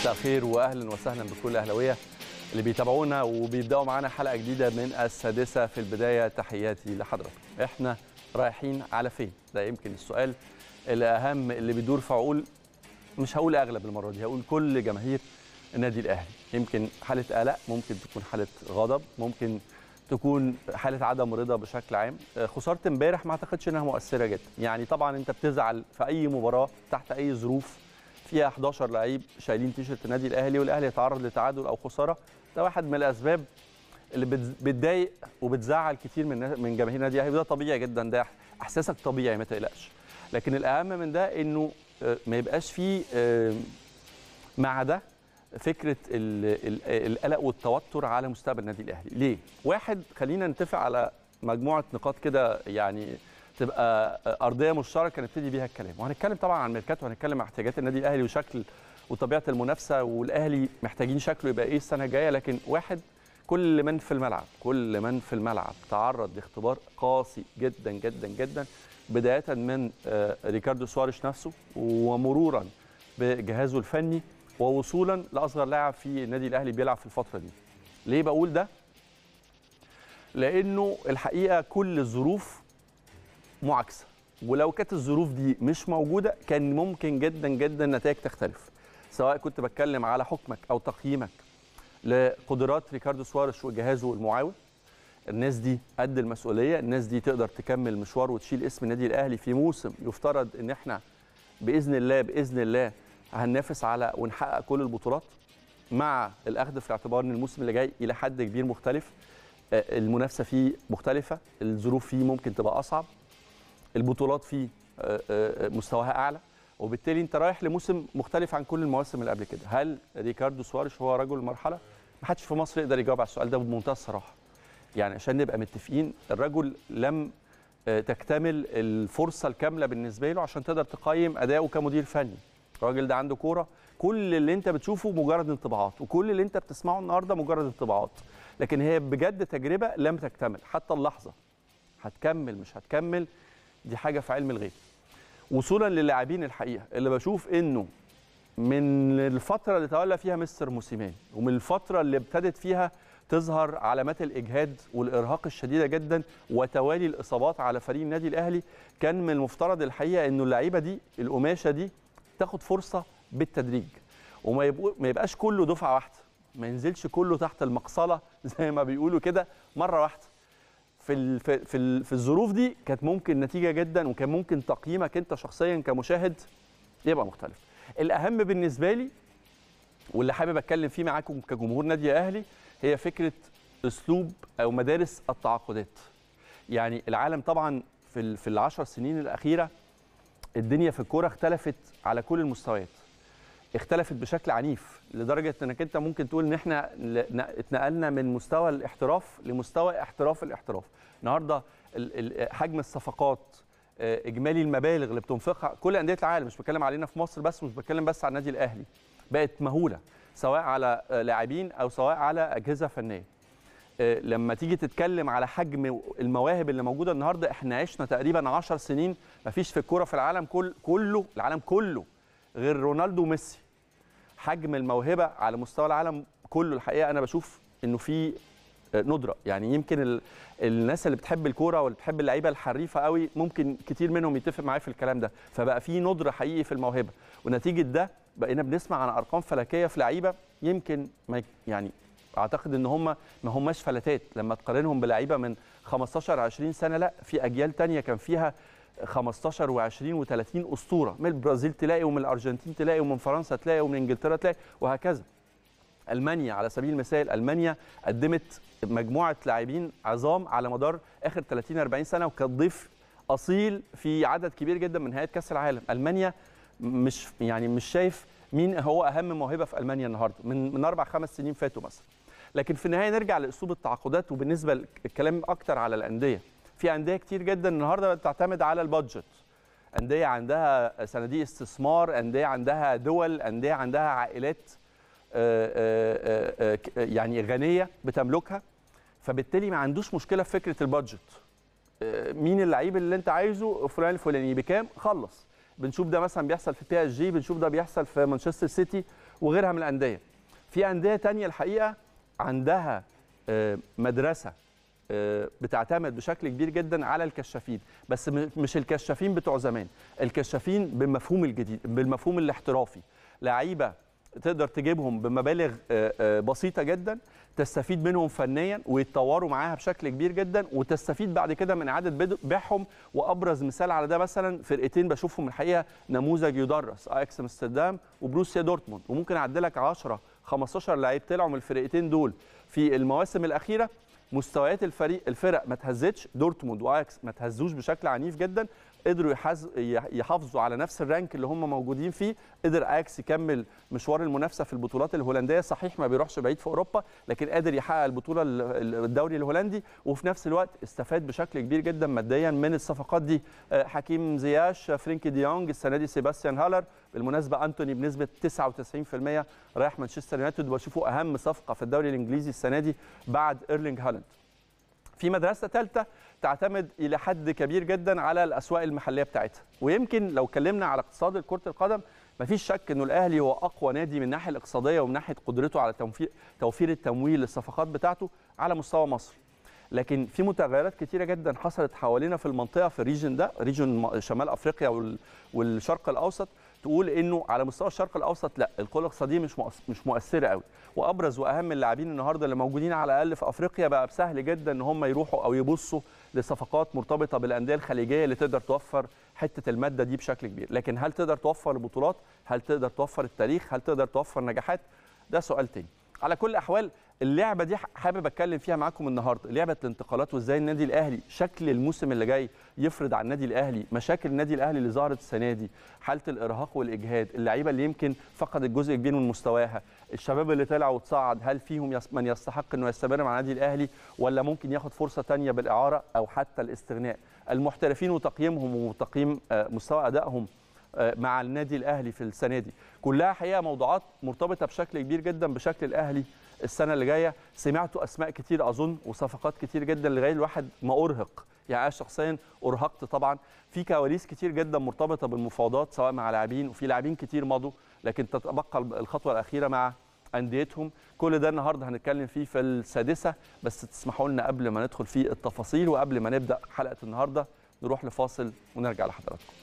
مساء الخير واهلا وسهلا بكل اهلاويه اللي بيتابعونا وبيبداوا معانا حلقه جديده من السادسه في البدايه تحياتي لحضراتكم احنا رايحين على فين ده يمكن السؤال الاهم اللي بيدور في عقول مش هقول اغلب المره دي هقول كل جماهير النادي الاهلي يمكن حاله قلق ممكن تكون حاله غضب ممكن تكون حاله عدم رضا بشكل عام خساره امبارح ما اعتقدش انها مؤثره جدا يعني طبعا انت بتزعل في اي مباراه تحت اي ظروف فيها 11 لعيب شايلين تيشرت النادي الاهلي والاهلي يتعرض لتعادل او خساره ده واحد من الاسباب اللي بتضايق وبتزعل كتير من من جماهير النادي الاهلي وده طبيعي جدا ده احساسك طبيعي ما تقلقش لكن الاهم من ده انه ما يبقاش فيه مع ده فكره القلق والتوتر على مستقبل النادي الاهلي ليه واحد خلينا نتفق على مجموعه نقاط كده يعني تبقى ارضيه مشتركه نبتدي بيها الكلام وهنتكلم طبعا عن الميركاتو وهنتكلم عن احتياجات النادي الاهلي وشكل وطبيعه المنافسه والاهلي محتاجين شكله يبقى ايه السنه الجايه لكن واحد كل من في الملعب كل من في الملعب تعرض لاختبار قاسي جدا جدا جدا بدايه من ريكاردو سواريش نفسه ومرورا بجهازه الفني ووصولا لاصغر لاعب في النادي الاهلي بيلعب في الفتره دي ليه بقول ده لانه الحقيقه كل الظروف معاكسه ولو كانت الظروف دي مش موجوده كان ممكن جدا جدا النتائج تختلف سواء كنت بتكلم على حكمك او تقييمك لقدرات ريكاردو سواريش وجهازه المعاون الناس دي قد المسؤوليه الناس دي تقدر تكمل مشوار وتشيل اسم النادي الاهلي في موسم يفترض ان احنا باذن الله باذن الله هننافس على ونحقق كل البطولات مع الاخذ في الاعتبار ان الموسم اللي جاي الى حد كبير مختلف المنافسه فيه مختلفه الظروف فيه ممكن تبقى اصعب البطولات فيه مستواها اعلى وبالتالي انت رايح لموسم مختلف عن كل المواسم اللي قبل كده هل ريكاردو سواريش هو رجل المرحله ما حدش في مصر يقدر يجاوب على السؤال ده بمنتهى الصراحه يعني عشان نبقى متفقين الرجل لم تكتمل الفرصه الكامله بالنسبه له عشان تقدر تقيم اداؤه كمدير فني الراجل ده عنده كوره كل اللي انت بتشوفه مجرد انطباعات وكل اللي انت بتسمعه النهارده مجرد انطباعات لكن هي بجد تجربه لم تكتمل حتى اللحظه هتكمل مش هتكمل دي حاجه في علم الغيب وصولا للاعبين الحقيقه اللي بشوف انه من الفتره اللي تولى فيها مستر موسيماني ومن الفتره اللي ابتدت فيها تظهر علامات الاجهاد والارهاق الشديده جدا وتوالي الاصابات على فريق النادي الاهلي كان من المفترض الحقيقه انه اللعيبه دي القماشه دي تاخد فرصه بالتدريج وما ما يبقاش كله دفعه واحده ما ينزلش كله تحت المقصله زي ما بيقولوا كده مره واحده في في في, في الظروف دي كانت ممكن نتيجه جدا وكان ممكن تقييمك انت شخصيا كمشاهد يبقى مختلف الاهم بالنسبه لي واللي حابب اتكلم فيه معاكم كجمهور نادي اهلي هي فكره اسلوب او مدارس التعاقدات يعني العالم طبعا في في العشر سنين الاخيره الدنيا في الكوره اختلفت على كل المستويات اختلفت بشكل عنيف لدرجه انك انت ممكن تقول ان احنا اتنقلنا من مستوى الاحتراف لمستوى احتراف الاحتراف النهارده حجم الصفقات اجمالي المبالغ اللي بتنفقها كل انديه العالم مش بتكلم علينا في مصر بس مش بتكلم بس على النادي الاهلي بقت مهوله سواء على لاعبين او سواء على اجهزه فنيه لما تيجي تتكلم على حجم المواهب اللي موجوده النهارده احنا عشنا تقريبا 10 سنين مفيش في الكوره في العالم كل كله العالم كله غير رونالدو وميسي حجم الموهبه على مستوى العالم كله الحقيقه انا بشوف انه في ندره يعني يمكن ال... الناس اللي بتحب الكوره واللي بتحب اللعيبه الحريفه قوي ممكن كتير منهم يتفق معايا في الكلام ده فبقى في ندره حقيقي في الموهبه ونتيجه ده بقينا بنسمع عن ارقام فلكيه في لعيبه يمكن ما يعني اعتقد ان هم ما هماش فلتات لما تقارنهم بلعيبه من 15 20 سنه لا في اجيال تانية كان فيها 15 و20 و30 اسطوره من البرازيل تلاقي ومن الارجنتين تلاقي ومن فرنسا تلاقي ومن انجلترا تلاقي وهكذا المانيا على سبيل المثال المانيا قدمت مجموعه لاعبين عظام على مدار اخر 30 40 سنه وكانت ضيف اصيل في عدد كبير جدا من نهايات كاس العالم المانيا مش يعني مش شايف مين هو اهم موهبه في المانيا النهارده من من اربع خمس سنين فاتوا مثلا لكن في النهايه نرجع لاسلوب التعاقدات وبالنسبه الكلام اكتر على الانديه في انديه كتير جدا النهارده بتعتمد على البادجت انديه عندها صناديق استثمار انديه عندها دول انديه عندها عائلات يعني غنيه بتملكها فبالتالي ما عندوش مشكله في فكره البادجت مين اللعيب اللي انت عايزه فلان الفلاني بكام خلص بنشوف ده مثلا بيحصل في بي اس جي بنشوف ده بيحصل في مانشستر سيتي وغيرها من الانديه في انديه تانية الحقيقه عندها آه، مدرسه آه، بتعتمد بشكل كبير جدا على الكشافين بس م- مش الكشافين بتوع زمان الكشافين بالمفهوم الجديد بالمفهوم الاحترافي لعيبه تقدر تجيبهم بمبالغ آه، آه، بسيطه جدا تستفيد منهم فنيا ويتطوروا معاها بشكل كبير جدا وتستفيد بعد كده من اعاده بد- بيعهم وابرز مثال على ده مثلا فرقتين بشوفهم الحقيقه نموذج يدرس اياكس امستردام وبروسيا دورتموند وممكن اعدلك 10 15 لعيب طلعوا من الفرقتين دول في المواسم الاخيره مستويات الفريق الفرق ما تهزتش دورتموند واياكس ما تهزوش بشكل عنيف جدا قدروا يحز... يحافظوا على نفس الرانك اللي هم موجودين فيه قدر اياكس يكمل مشوار المنافسه في البطولات الهولنديه صحيح ما بيروحش بعيد في اوروبا لكن قادر يحقق البطوله ال- ال- الدوري الهولندي وفي نفس الوقت استفاد بشكل كبير جدا ماديا من الصفقات دي آه، حكيم زياش فرينكي ديونج السنه دي سيباستيان هالر بالمناسبه انتوني بنسبه 99% رايح مانشستر يونايتد وبشوفه اهم صفقه في الدوري الانجليزي السنه دي بعد ايرلينج هالاند في مدرسه ثالثه تعتمد الى حد كبير جدا على الاسواق المحليه بتاعتها ويمكن لو اتكلمنا على اقتصاد كره القدم مفيش شك انه الاهلي هو اقوى نادي من الناحيه الاقتصاديه ومن ناحيه قدرته على توفير توفير التمويل للصفقات بتاعته على مستوى مصر لكن في متغيرات كتيره جدا حصلت حوالينا في المنطقه في الريجن ده ريجن شمال افريقيا وال- والشرق الاوسط تقول انه على مستوى الشرق الاوسط لا القوه الاقتصاديه مش مؤس- مش مؤثره قوي وابرز واهم اللاعبين النهارده اللي موجودين على الاقل في افريقيا بقى سهل جدا ان هم يروحوا او يبصوا لصفقات مرتبطه بالانديه الخليجيه اللي تقدر توفر حته الماده دي بشكل كبير لكن هل تقدر توفر البطولات هل تقدر توفر التاريخ هل تقدر توفر نجاحات ده سؤال تاني على كل الاحوال اللعبه دي حابب اتكلم فيها معاكم النهارده لعبه الانتقالات وازاي النادي الاهلي شكل الموسم اللي جاي يفرض على النادي الاهلي مشاكل النادي الاهلي اللي ظهرت السنه دي حاله الارهاق والاجهاد اللعيبه اللي يمكن فقدت جزء كبير من مستواها الشباب اللي طلع وتصعد هل فيهم يس- من يستحق انه يستمر مع النادي الاهلي ولا ممكن ياخد فرصه تانية بالاعاره او حتى الاستغناء المحترفين وتقييمهم وتقييم آه، مستوى ادائهم آه، مع النادي الاهلي في السنه دي كلها حقيقه موضوعات مرتبطه بشكل كبير جدا بشكل الاهلي السنه اللي جايه سمعتوا اسماء كتير اظن وصفقات كتير جدا لغايه الواحد ما ارهق يعني انا شخصيا ارهقت طبعا في كواليس كتير جدا مرتبطه بالمفاوضات سواء مع لاعبين وفي لاعبين كتير مضوا لكن تتبقى الخطوه الاخيره مع انديتهم كل ده النهارده هنتكلم فيه في السادسه بس تسمحوا لنا قبل ما ندخل في التفاصيل وقبل ما نبدا حلقه النهارده نروح لفاصل ونرجع لحضراتكم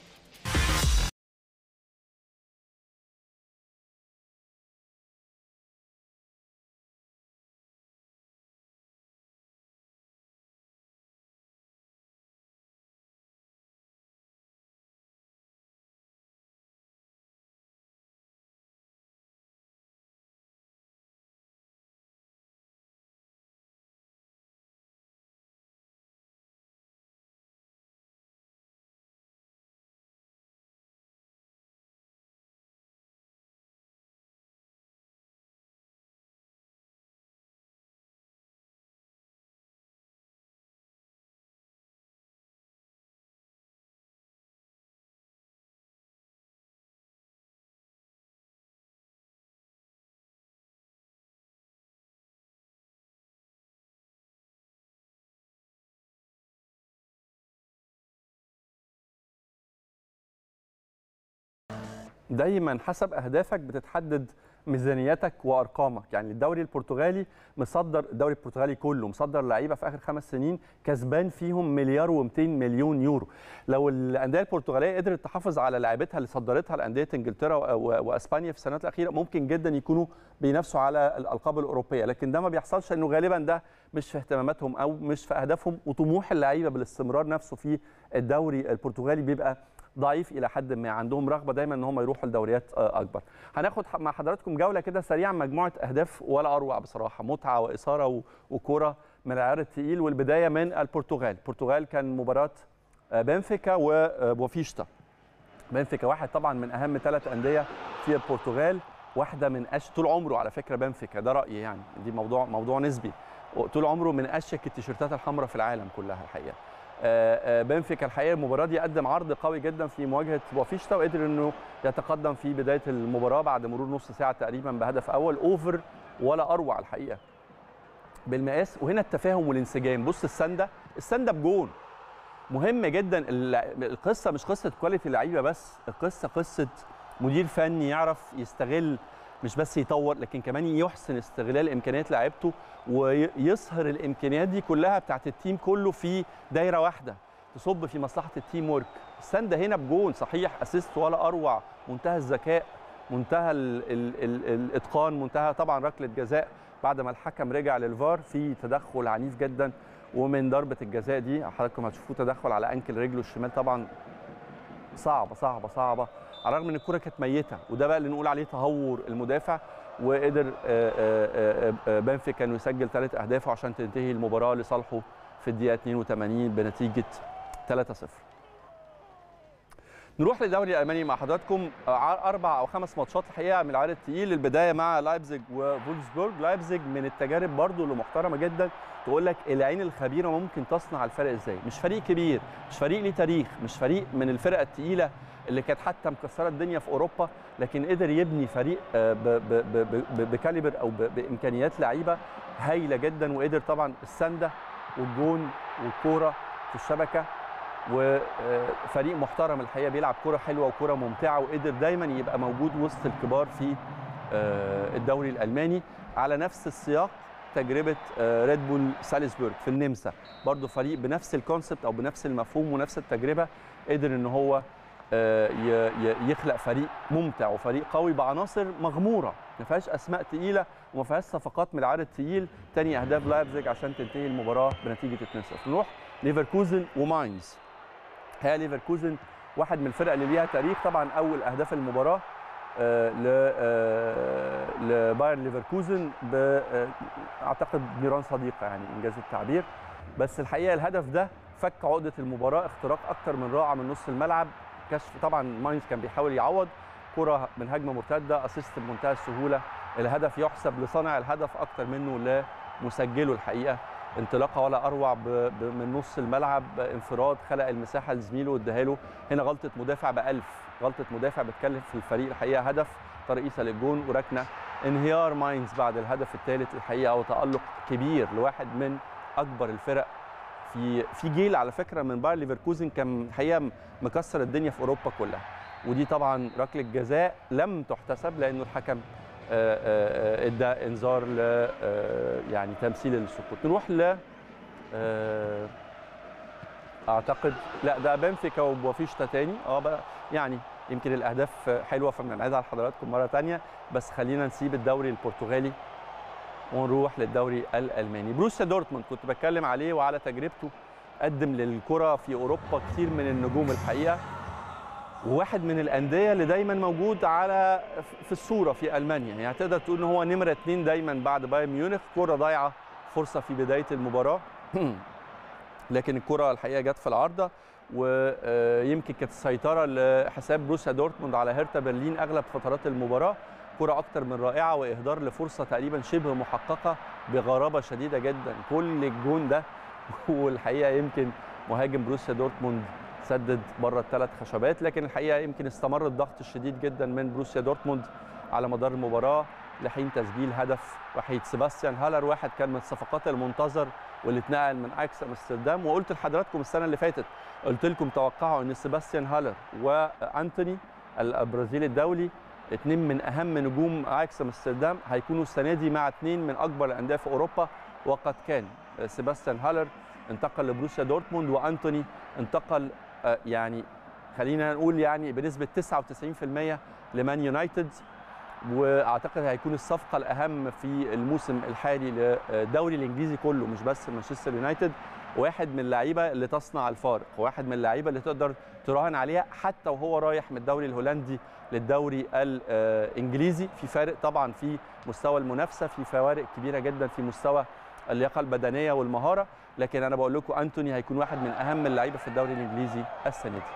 دايما حسب اهدافك بتتحدد ميزانيتك وارقامك يعني الدوري البرتغالي مصدر الدوري البرتغالي كله مصدر لعيبه في اخر خمس سنين كسبان فيهم مليار و200 مليون يورو لو الانديه البرتغاليه قدرت تحافظ على لعيبتها اللي صدرتها لانديه انجلترا و- و- واسبانيا في السنوات الاخيره ممكن جدا يكونوا بينافسوا على الالقاب الاوروبيه لكن ده ما بيحصلش انه غالبا ده مش في اهتماماتهم او مش في اهدافهم وطموح اللعيبه بالاستمرار نفسه في الدوري البرتغالي بيبقى ضعيف الى حد ما عندهم رغبه دايما ان هم يروحوا لدوريات آه، اكبر هناخد ح- مع حضراتكم جوله كده سريعا مجموعه اهداف ولا اروع بصراحه متعه واثاره و- وكره من العيار الثقيل والبدايه من البرتغال البرتغال كان مباراه آه، بنفيكا وبوفيشتا بنفيكا واحد طبعا من اهم ثلاث انديه في البرتغال واحده من أش طول عمره على فكره بنفيكا ده رايي يعني دي موضوع موضوع نسبي طول عمره من اشيك التيشيرتات الحمراء في العالم كلها الحقيقه آه، آه، بنفيكا الحقيقه المباراه دي قدم عرض قوي جدا في مواجهه بوفيشتا وقدر انه يتقدم في بدايه المباراه بعد مرور نص ساعه تقريبا بهدف اول اوفر ولا اروع الحقيقه بالمقاس وهنا التفاهم والانسجام بص السنده السنده بجون مهم جدا ال- القصه مش قصه كواليتي لعيبه بس القصه قصه مدير فني يعرف يستغل مش بس يطور لكن كمان يحسن استغلال امكانيات لاعيبته ويصهر الامكانيات دي كلها بتاعت التيم كله في دايره واحده تصب في مصلحه التيم ورك السنده هنا بجون صحيح اسيست ولا اروع منتهى الذكاء منتهى ال ال ال الاتقان منتهى طبعا ركله جزاء بعد ما الحكم رجع للفار في تدخل عنيف جدا ومن ضربه الجزاء دي حضراتكم هتشوفوه تدخل على انكل رجله الشمال طبعا صعبه صعبه صعبه على الرغم ان الكره كانت ميته وده بقى اللي نقول عليه تهور المدافع وقدر بنفيكا انه يسجل ثلاث اهداف عشان تنتهي المباراه لصالحه في الدقيقه 82 بنتيجه 3-0 نروح للدوري الالماني مع حضراتكم اربع او خمس ماتشات الحقيقه من العيار الثقيل البدايه مع لايبزيج وفولسبورج لايبزيج من التجارب برضو اللي محترمه جدا تقول لك العين الخبيره ممكن تصنع الفرق ازاي مش فريق كبير مش فريق ليه تاريخ مش فريق من الفرق الثقيله اللي كانت حتى مكسره الدنيا في اوروبا لكن قدر يبني فريق بكاليبر او بامكانيات لعيبه هايله جدا وقدر طبعا السنده والجون والكوره في الشبكه وفريق محترم الحقيقه بيلعب كره حلوه وكره ممتعه وقدر دايما يبقى موجود وسط الكبار في الدوري الالماني على نفس السياق تجربه ريد بول سالزبورج في النمسا برضو فريق بنفس الكونسبت او بنفس المفهوم ونفس التجربه قدر ان هو يخلق فريق ممتع وفريق قوي بعناصر مغموره ما فيهاش اسماء تقيله وما فيهاش صفقات من العيار الثقيل تاني اهداف لايبزيج عشان تنتهي المباراه بنتيجه 2-0 نروح ليفركوزن وماينز هي ليفركوزن واحد من الفرق اللي ليها تاريخ طبعا اول اهداف المباراه آه ل آه لبايرن ليفركوزن اعتقد نيران صديقه يعني انجاز التعبير بس الحقيقه الهدف ده فك عقده المباراه اختراق اكتر من رائع من نص الملعب كشف طبعا ماينز كان بيحاول يعوض كره من هجمه مرتده اسيست بمنتهى السهوله الهدف يحسب لصانع الهدف اكتر منه لمسجله الحقيقه انطلاقه ولا اروع من نص الملعب انفراد خلق المساحه لزميله واداها له هنا غلطه مدافع بألف غلطه مدافع بتكلف في الفريق الحقيقه هدف ترقيصه للجون وركنه انهيار ماينز بعد الهدف الثالث الحقيقه وتالق كبير لواحد من اكبر الفرق في في جيل على فكره من باير ليفركوزن كان الحقيقه مكسر الدنيا في اوروبا كلها ودي طبعا ركله جزاء لم تحتسب لانه الحكم ادى انذار ل يعني تمثيل السقوط نروح ل اعتقد لا ده بنفيكا وبوفيشتا تاني اه بقى يعني يمكن الاهداف حلوه فبنعيدها لحضراتكم مره تانية بس خلينا نسيب الدوري البرتغالي ونروح للدوري الالماني بروسيا دورتموند كنت بتكلم عليه وعلى تجربته قدم للكره في اوروبا كتير من النجوم الحقيقه وواحد من الانديه اللي دايما موجود على في الصوره في المانيا يعني تقدر تقول ان هو نمره اثنين دايما بعد بايرن ميونخ كره ضايعه فرصه في بدايه المباراه لكن الكره الحقيقه جت في العارضه ويمكن كانت السيطره لحساب بروسيا دورتموند على هيرتا برلين اغلب فترات المباراه كره اكتر من رائعه واهدار لفرصه تقريبا شبه محققه بغرابه شديده جدا كل الجون ده والحقيقه يمكن مهاجم بروسيا دورتموند سدد بره الثلاث خشبات لكن الحقيقه يمكن استمر الضغط الشديد جدا من بروسيا دورتموند على مدار المباراه لحين تسجيل هدف وحيد سيباستيان هالر واحد كان من الصفقات المنتظر واللي اتنقل من اياكس امستردام وقلت لحضراتكم السنه اللي فاتت قلت لكم توقعوا ان سيباستيان هالر وانتوني البرازيلي الدولي اثنين من اهم نجوم اياكس امستردام هيكونوا السنه دي مع اثنين من اكبر الانديه في اوروبا وقد كان سيباستيان هالر انتقل لبروسيا دورتموند وانتوني انتقل يعني خلينا نقول يعني بنسبه 99% لمان يونايتد واعتقد هيكون الصفقه الاهم في الموسم الحالي للدوري الانجليزي كله مش بس مانشستر يونايتد واحد من اللعيبه اللي تصنع الفارق واحد من اللعيبه اللي تقدر تراهن عليها حتى وهو رايح من الدوري الهولندي للدوري الانجليزي في فارق طبعا في مستوى المنافسه في فوارق كبيره جدا في مستوى اللياقه البدنيه والمهاره لكن انا بقول لكم انتوني هيكون واحد من اهم اللعيبه في الدوري الانجليزي السنه دي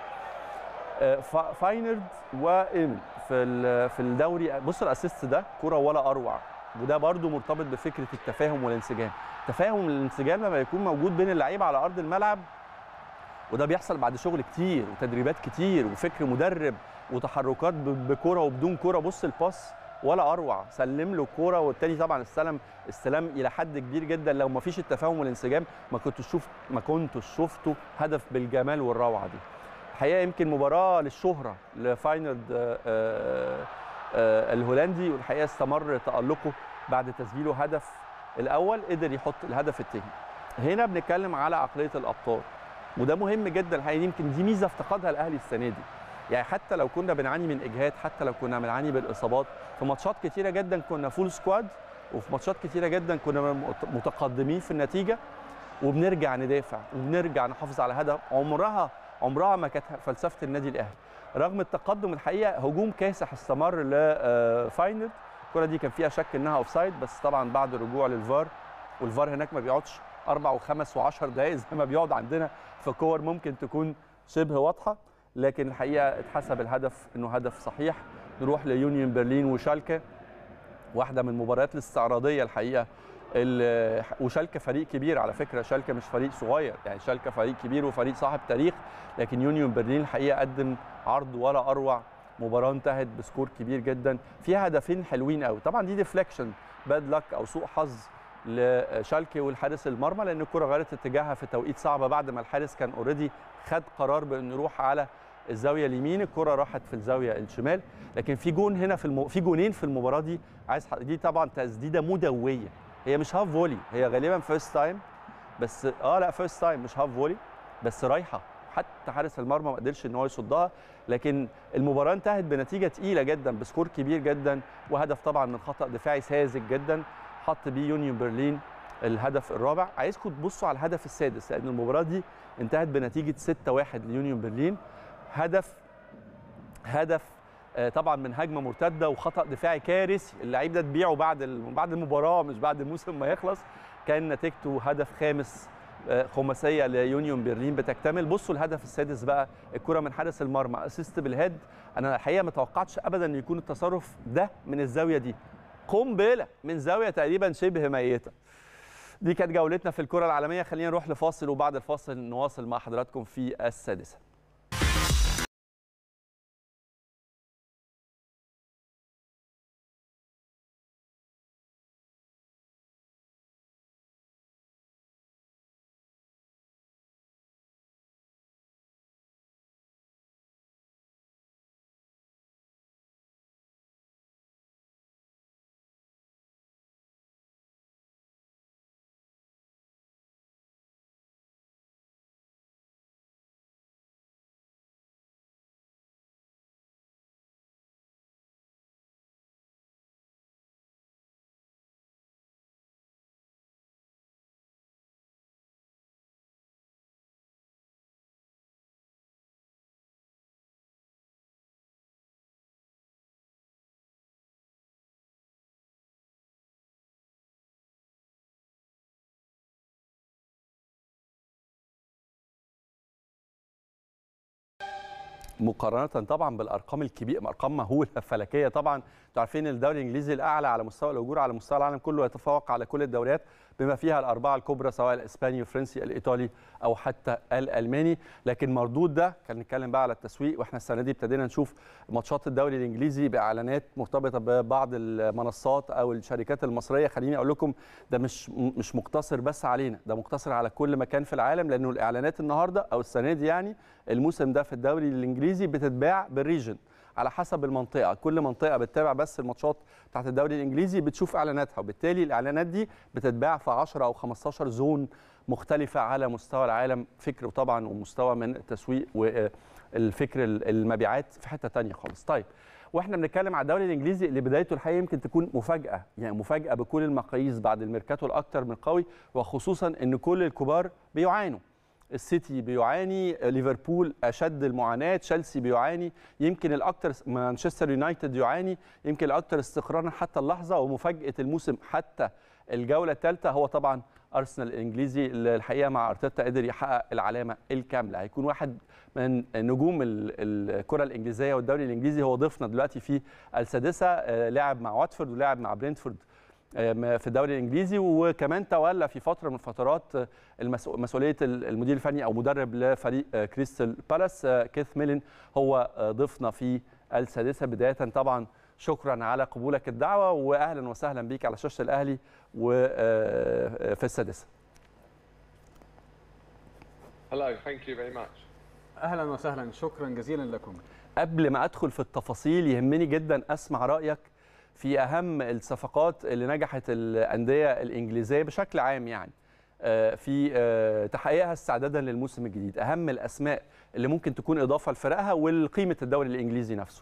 فاينرد وايمل في في الدوري بص الاسيست ده كره ولا اروع وده برده مرتبط بفكره التفاهم والانسجام التفاهم والانسجام لما يكون موجود بين اللعيبه على ارض الملعب وده بيحصل بعد شغل كتير وتدريبات كتير وفكر مدرب وتحركات بكره وبدون كره بص الباس ولا اروع سلم له الكوره والتاني طبعا استلم استلام الى حد كبير جدا لو ما فيش التفاهم والانسجام ما كنتش شوف ما كنتش شفته هدف بالجمال والروعه دي الحقيقه يمكن مباراه للشهره لفاينرد آه، الهولندي والحقيقه استمر تالقه بعد تسجيله هدف الاول قدر يحط الهدف الثاني هنا بنتكلم على عقليه الابطال وده مهم جدا الحقيقه يمكن دي ميزه افتقدها الاهلي السنه دي يعني حتى لو كنا بنعاني من اجهاد حتى لو كنا بنعاني بالاصابات في ماتشات كتيره جدا كنا فول سكواد وفي ماتشات كتيره جدا كنا متقدمين في النتيجه وبنرجع ندافع وبنرجع نحافظ على هدف عمرها عمرها ما كانت فلسفه النادي الاهلي رغم التقدم الحقيقه هجوم كاسح استمر لفاينل الكره دي كان فيها شك انها اوفسايد بس طبعا بعد الرجوع للفار والفار هناك ما بيقعدش اربع وخمس وعشر دقائق زي ما بيقعد عندنا في كور ممكن تكون شبه واضحه لكن الحقيقه اتحسب الهدف انه هدف صحيح نروح ليونيون برلين وشالكه واحده من المباريات الاستعراضيه الحقيقه وشالكه فريق كبير على فكره شالكه مش فريق صغير يعني شالكه فريق كبير وفريق صاحب تاريخ لكن يونيون برلين الحقيقه قدم عرض ولا اروع مباراه انتهت بسكور كبير جدا فيها هدفين حلوين قوي طبعا دي ديفليكشن باد لك او سوء حظ لشالكي والحارس المرمى لان الكره غيرت اتجاهها في توقيت صعب بعد ما الحارس كان اوريدي خد قرار بانه يروح على الزاويه اليمين الكره راحت في الزاويه الشمال لكن في جون هنا في الم... في جونين في المباراه دي عايز دي طبعا تسديده مدويه هي مش هاف فولي هي غالبا فيرست تايم بس اه لا فيرست تايم مش هاف فولي بس رايحه حتى حارس المرمى ما قدرش ان هو يصدها لكن المباراه انتهت بنتيجه تقيله جدا بسكور كبير جدا وهدف طبعا من خطا دفاعي ساذج جدا حط بيه يونيون برلين الهدف الرابع عايزكم تبصوا على الهدف السادس لان المباراه دي انتهت بنتيجه 6-1 ليونيون برلين هدف هدف طبعا من هجمه مرتده وخطا دفاعي كارثي اللعيب ده تبيعه بعد بعد المباراه مش بعد الموسم ما يخلص كان نتيجته هدف خامس خماسيه ليونيون برلين بتكتمل بصوا الهدف السادس بقى الكره من حارس المرمى اسيست بالهيد انا الحقيقه ما توقعتش ابدا ان يكون التصرف ده من الزاويه دي قنبله من زاويه تقريبا شبه ميته دي كانت جولتنا في الكره العالميه خلينا نروح لفاصل وبعد الفاصل نواصل مع حضراتكم في السادسه مقارنه طبعا بالارقام الكبيره ارقام مهوله فلكيه طبعا انتوا عارفين الدوري الانجليزي الاعلى على مستوى الاجور على مستوى العالم كله يتفوق على كل الدوريات بما فيها الاربعه الكبرى سواء الاسباني والفرنسي الايطالي او حتى الالماني لكن مردود ده كان نتكلم بقى على التسويق واحنا السنه دي ابتدينا نشوف ماتشات الدوري الانجليزي باعلانات مرتبطه ببعض المنصات او الشركات المصريه خليني اقول لكم ده مش مش مقتصر بس علينا ده مقتصر على كل مكان في العالم لانه الاعلانات النهارده او السنه دي يعني الموسم ده في الدوري الانجليزي بتتباع بالريجن على حسب المنطقه كل منطقه بتتابع بس الماتشات بتاعت الدوري الانجليزي بتشوف اعلاناتها وبالتالي الاعلانات دي بتتباع في 10 او 15 زون مختلفه على مستوى العالم فكر طبعا ومستوى من التسويق والفكر المبيعات في حته ثانيه خالص طيب واحنا بنتكلم على الدوري الانجليزي اللي بدايته الحقيقه يمكن تكون مفاجاه يعني مفاجاه بكل المقاييس بعد الميركاتو الاكثر من قوي وخصوصا ان كل الكبار بيعانوا السيتي بيعاني ليفربول اشد المعاناه تشيلسي بيعاني يمكن الاكثر مانشستر يونايتد يعاني يمكن الاكثر استقرارا حتى اللحظه ومفاجاه الموسم حتى الجوله الثالثه هو طبعا ارسنال الانجليزي اللي الحقيقه مع ارتيتا قدر يحقق العلامه الكامله هيكون واحد من نجوم الكره الانجليزيه والدوري الانجليزي هو ضيفنا دلوقتي في السادسه لعب مع واتفورد ولعب مع برينتفورد في الدوري الانجليزي وكمان تولى في فتره من فترات مسؤوليه المدير الفني او مدرب لفريق كريستال بالاس كيث ميلين هو ضيفنا في السادسه بدايه طبعا شكرا على قبولك الدعوه واهلا وسهلا بيك على شاشه الاهلي وفي السادسه. Hello, thank you very much. اهلا وسهلا شكرا جزيلا لكم. قبل ما ادخل في التفاصيل يهمني جدا اسمع رايك في اهم الصفقات اللي نجحت الانديه الانجليزيه بشكل عام يعني آه، في آه، تحقيقها استعدادا للموسم الجديد اهم الاسماء اللي ممكن تكون اضافه لفرقها والقيمه الدوري الانجليزي نفسه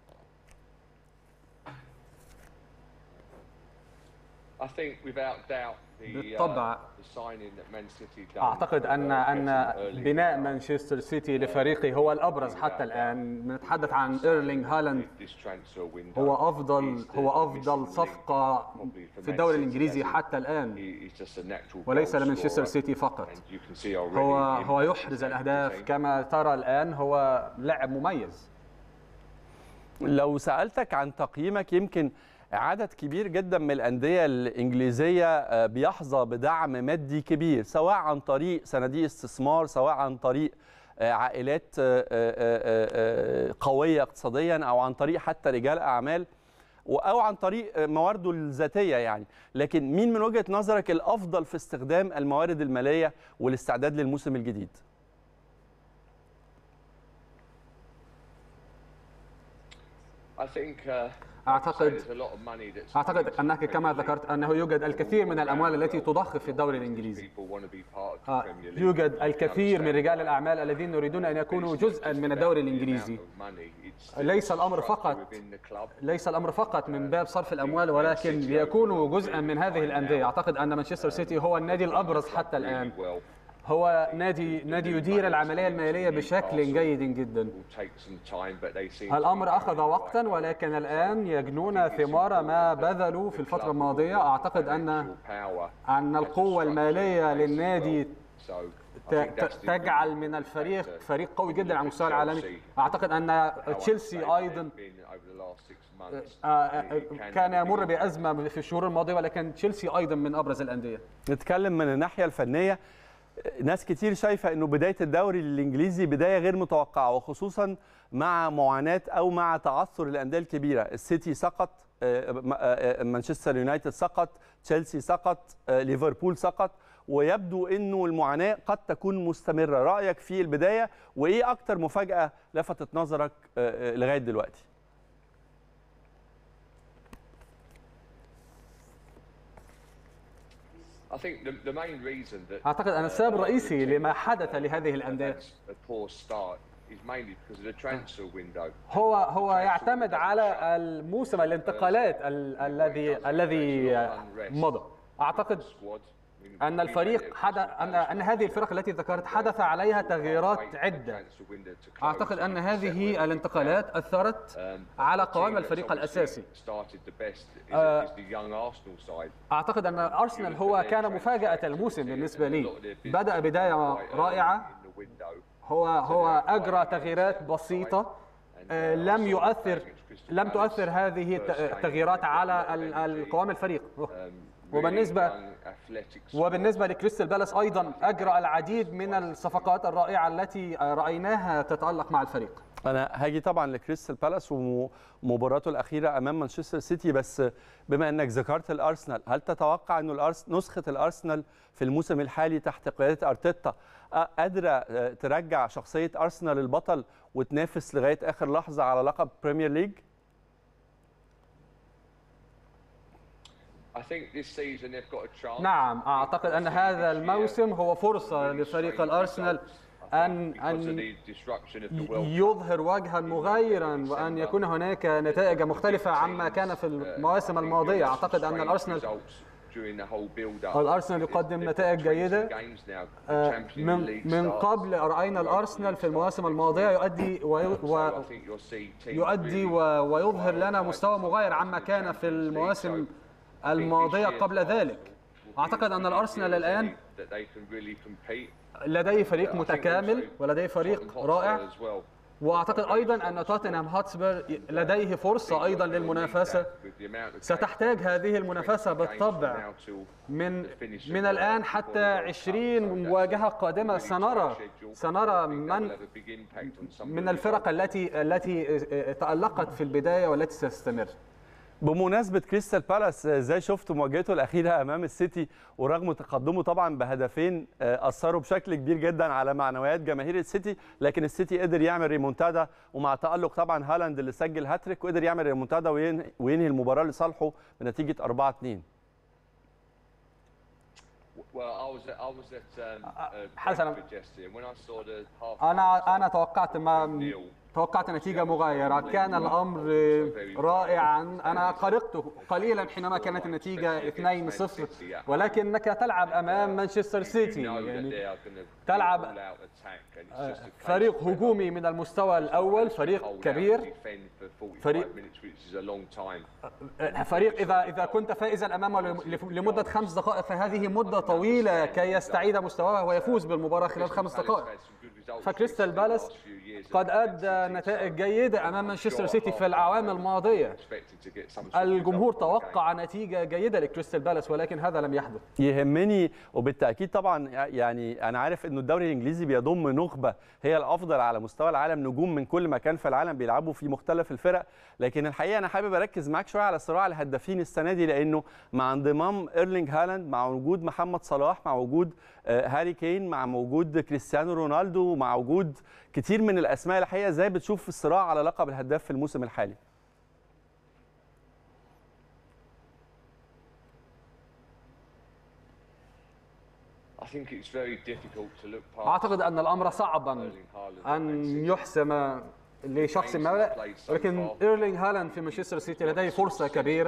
I think without doubt the, بالطبع. uh, the signing that Man City done اعتقد ان of, uh, ان getting Erling بناء Haaland, مانشستر سيتي لفريقه هو الابرز حتى الان نتحدث عن ايرلينغ هالاند this transfer window هو افضل is the هو افضل missing link صفقه probably for في Man الدوري City الانجليزي as a- حتى الان he- he's just a natural وليس goal لمانشستر scorer. سيتي فقط And you can see already هو the هو impact يحرز he's had الاهداف for the team. كما ترى الان هو لاعب مميز لو سالتك عن تقييمك يمكن عدد كبير جدا من الانديه الانجليزيه آه، بيحظى بدعم مادي كبير سواء عن طريق صناديق استثمار سواء عن طريق آه، عائلات آه، آه، آه، آه، قويه اقتصاديا او عن طريق حتى رجال اعمال و- او عن طريق آه، موارده الذاتيه يعني لكن مين من وجهه نظرك الافضل في استخدام الموارد الماليه والاستعداد للموسم الجديد I think, uh, أعتقد- there's a lot of money that's اعتقد coming to انك the كما Premier League. ذكرت انه يوجد الكثير من الاموال التي تضخ في الدوري الانجليزي People want to be part of the آه، Premier League. يوجد You can الكثير من understand رجال why. الاعمال الذين يريدون ان يكونوا It's not جزءا just من about الدوري the الانجليزي amount of money, it's ليس the الأمر structure فقط within the club. ليس الامر فقط من باب صرف الاموال ولكن ليكونوا جزءا من هذه الانديه اعتقد ان مانشستر سيتي هو النادي الابرز حتى الان Really well. هو نادي نادي يدير العمليه الماليه بشكل جيد جدا Will take some time, but they seem to be الامر اخذ going in the وقتا right ولكن الان يجنون ثمار ما بذلوا في الفتره الماضيه اعتقد ان financial power ان القوه الماليه للنادي So I ت- think that's ت- the تجعل من الفريق فريق قوي جدا على المستوى العالمي اعتقد ان تشيلسي ايضا آه، آه، كان يمر بازمه في الشهور الماضيه ولكن تشيلسي ايضا من ابرز الانديه نتكلم من الناحيه الفنيه ناس كتير شايفه انه بدايه الدوري الانجليزي بدايه غير متوقعه وخصوصا مع معاناه او مع تعثر الانديه الكبيره السيتي سقط آه، م- آه، آه، مانشستر يونايتد سقط تشيلسي سقط آه، ليفربول سقط ويبدو انه المعاناه قد تكون مستمره رايك في البدايه وايه اكتر مفاجاه لفتت نظرك آه، آه، لغايه دلوقتي I think the, the main reason that اعتقد ان السبب الرئيسي لما حدث لهذه الانديه a poor start is mainly because of the transfer window. هو هو يعتمد على الموسم الانتقالات ال- الذي الذي مضى اعتقد Squad. I mean, ان we الفريق made it حدث ان ان هذه الفرق التي ذكرت حدث عليها تغييرات wait for the عده transfer window to close اعتقد ان and هذه settle الانتقالات اثرت Um, على the قوام team that's الفريق obviously الاساسي started the best is, Uh, is the young Arsenal side. اعتقد ان ارسنال هو كان مفاجاه الموسم بالنسبه لي بدا بدايه رائعه In the window. هو هو اجرى تغييرات بسيطه آه، لم يؤثر لم تؤثر هذه الت- التغييرات على ال- القوام الفريق Um, really وبالنسبة- young, athletic squad. وبالنسبه لكريستال بالاس ايضا اجرى العديد من الصفقات الرائعه التي رايناها تتالق مع الفريق انا هاجي طبعا لكريستال بالاس ومباراته الاخيره امام مانشستر سيتي بس بما انك ذكرت الارسنال هل تتوقع انه الأرس... نسخه الارسنال في الموسم الحالي تحت قياده ارتيتا أ- قادره آه، ترجع شخصيه ارسنال البطل وتنافس لغايه اخر لحظه على لقب بريمير ليج I think this season they've got a chance. نعم اعتقد ان هذا الموسم هو فرصه لفريق الارسنال ان Because of ان the disruption of the World يظهر وجها مغايرا وان يكون هناك نتائج مختلفه عما كان في المواسم الماضيه اعتقد ان الارسنال الارسنال يقدم نتائج جيده آه، من من قبل راينا الارسنال في المواسم الماضيه يؤدي وي- و يؤدي و- ويظهر لنا مستوى مغاير عما كان في المواسم الماضيه قبل ذلك اعتقد ان الارسنال الان لديه فريق متكامل ولديه فريق رائع واعتقد ايضا ان توتنهام هاتسبير لديه فرصه ايضا للمنافسه ستحتاج هذه المنافسه بالطبع من من الان حتى 20 مواجهه قادمه سنرى سنرى من من الفرق التي التي تألقت في البدايه والتي ستستمر بمناسبة كريستال بالاس ازاي شفت مواجهته الأخيرة أمام السيتي ورغم تقدمه طبعا بهدفين أثروا بشكل كبير جدا على معنويات جماهير السيتي لكن السيتي قدر يعمل ريمونتادا ومع تألق طبعا هالاند اللي سجل هاتريك وقدر يعمل ريمونتادا وينهي المباراة لصالحه بنتيجة 4 2 حسنا انا انا توقعت ما توقعت نتيجة مغايرة كان الأمر رائعا أنا قلقت قليلا حينما كانت النتيجة 2-0 ولكنك تلعب أمام مانشستر سيتي يعني تلعب فريق هجومي من المستوى الأول فريق كبير فريق فريق إذا إذا كنت فائزا أمامه لمدة خمس دقائق فهذه مدة طويلة كي يستعيد مستواه ويفوز بالمباراة خلال خمس دقائق فكريستال بالاس قد أدى نتائج جيدة أمام مانشستر سيتي في الأعوام الماضية الجمهور توقع نتيجة جيدة لكريستال بالاس ولكن هذا لم يحدث يهمني وبالتأكيد طبعا يعني أنا عارف أنه الدوري الإنجليزي بيضم نخبة هي الأفضل على مستوى العالم نجوم من كل مكان في العالم بيلعبوا في مختلف الفرق لكن الحقيقة أنا حابب أركز معاك شوية على صراع الهدافين السنة دي لأنه مع انضمام إيرلينج هالاند مع وجود محمد صلاح مع وجود هاري كين مع وجود كريستيانو رونالدو مع وجود كتير من الاسماء الحقيقه ازاي بتشوف الصراع على لقب الهداف في الموسم الحالي اعتقد ان الامر صعبا ان يحسم لشخص ما ولكن ايرلينج هالاند في مانشستر سيتي لديه فرصه كبيره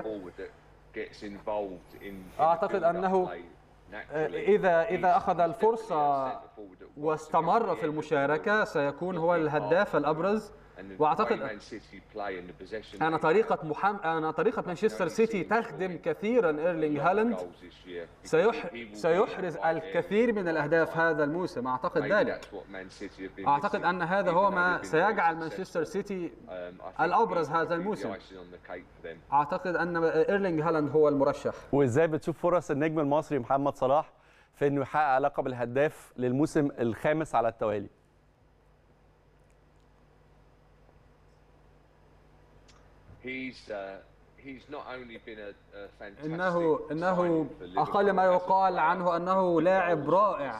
اعتقد انه إذا إذا أخذ الفرصة واستمر في المشاركة سيكون هو الهداف الأبرز واعتقد انا طريقه محم... انا طريقه مانشستر سيتي تخدم كثيرا ايرلينج هالاند سيح... سيحرز الكثير من الاهداف هذا الموسم اعتقد ذلك اعتقد ان هذا هو ما سيجعل مانشستر سيتي الابرز هذا الموسم اعتقد ان ايرلينج هالاند هو المرشح وازاي بتشوف فرص النجم المصري محمد صلاح في انه يحقق لقب الهداف للموسم الخامس على التوالي انه انه اقل ما يقال عنه انه لاعب رائع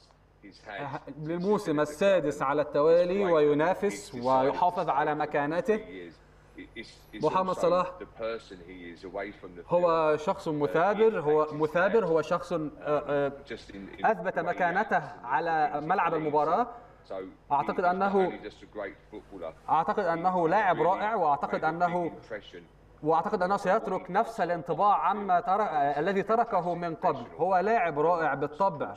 للموسم السادس على التوالي وينافس ويحافظ على مكانته محمد صلاح هو شخص مثابر هو مثابر هو شخص اثبت مكانته على ملعب المباراه اعتقد انه اعتقد انه لاعب رائع واعتقد انه واعتقد انه سيترك نفس الانطباع عما ترك الذي تركه من قبل هو لاعب رائع بالطبع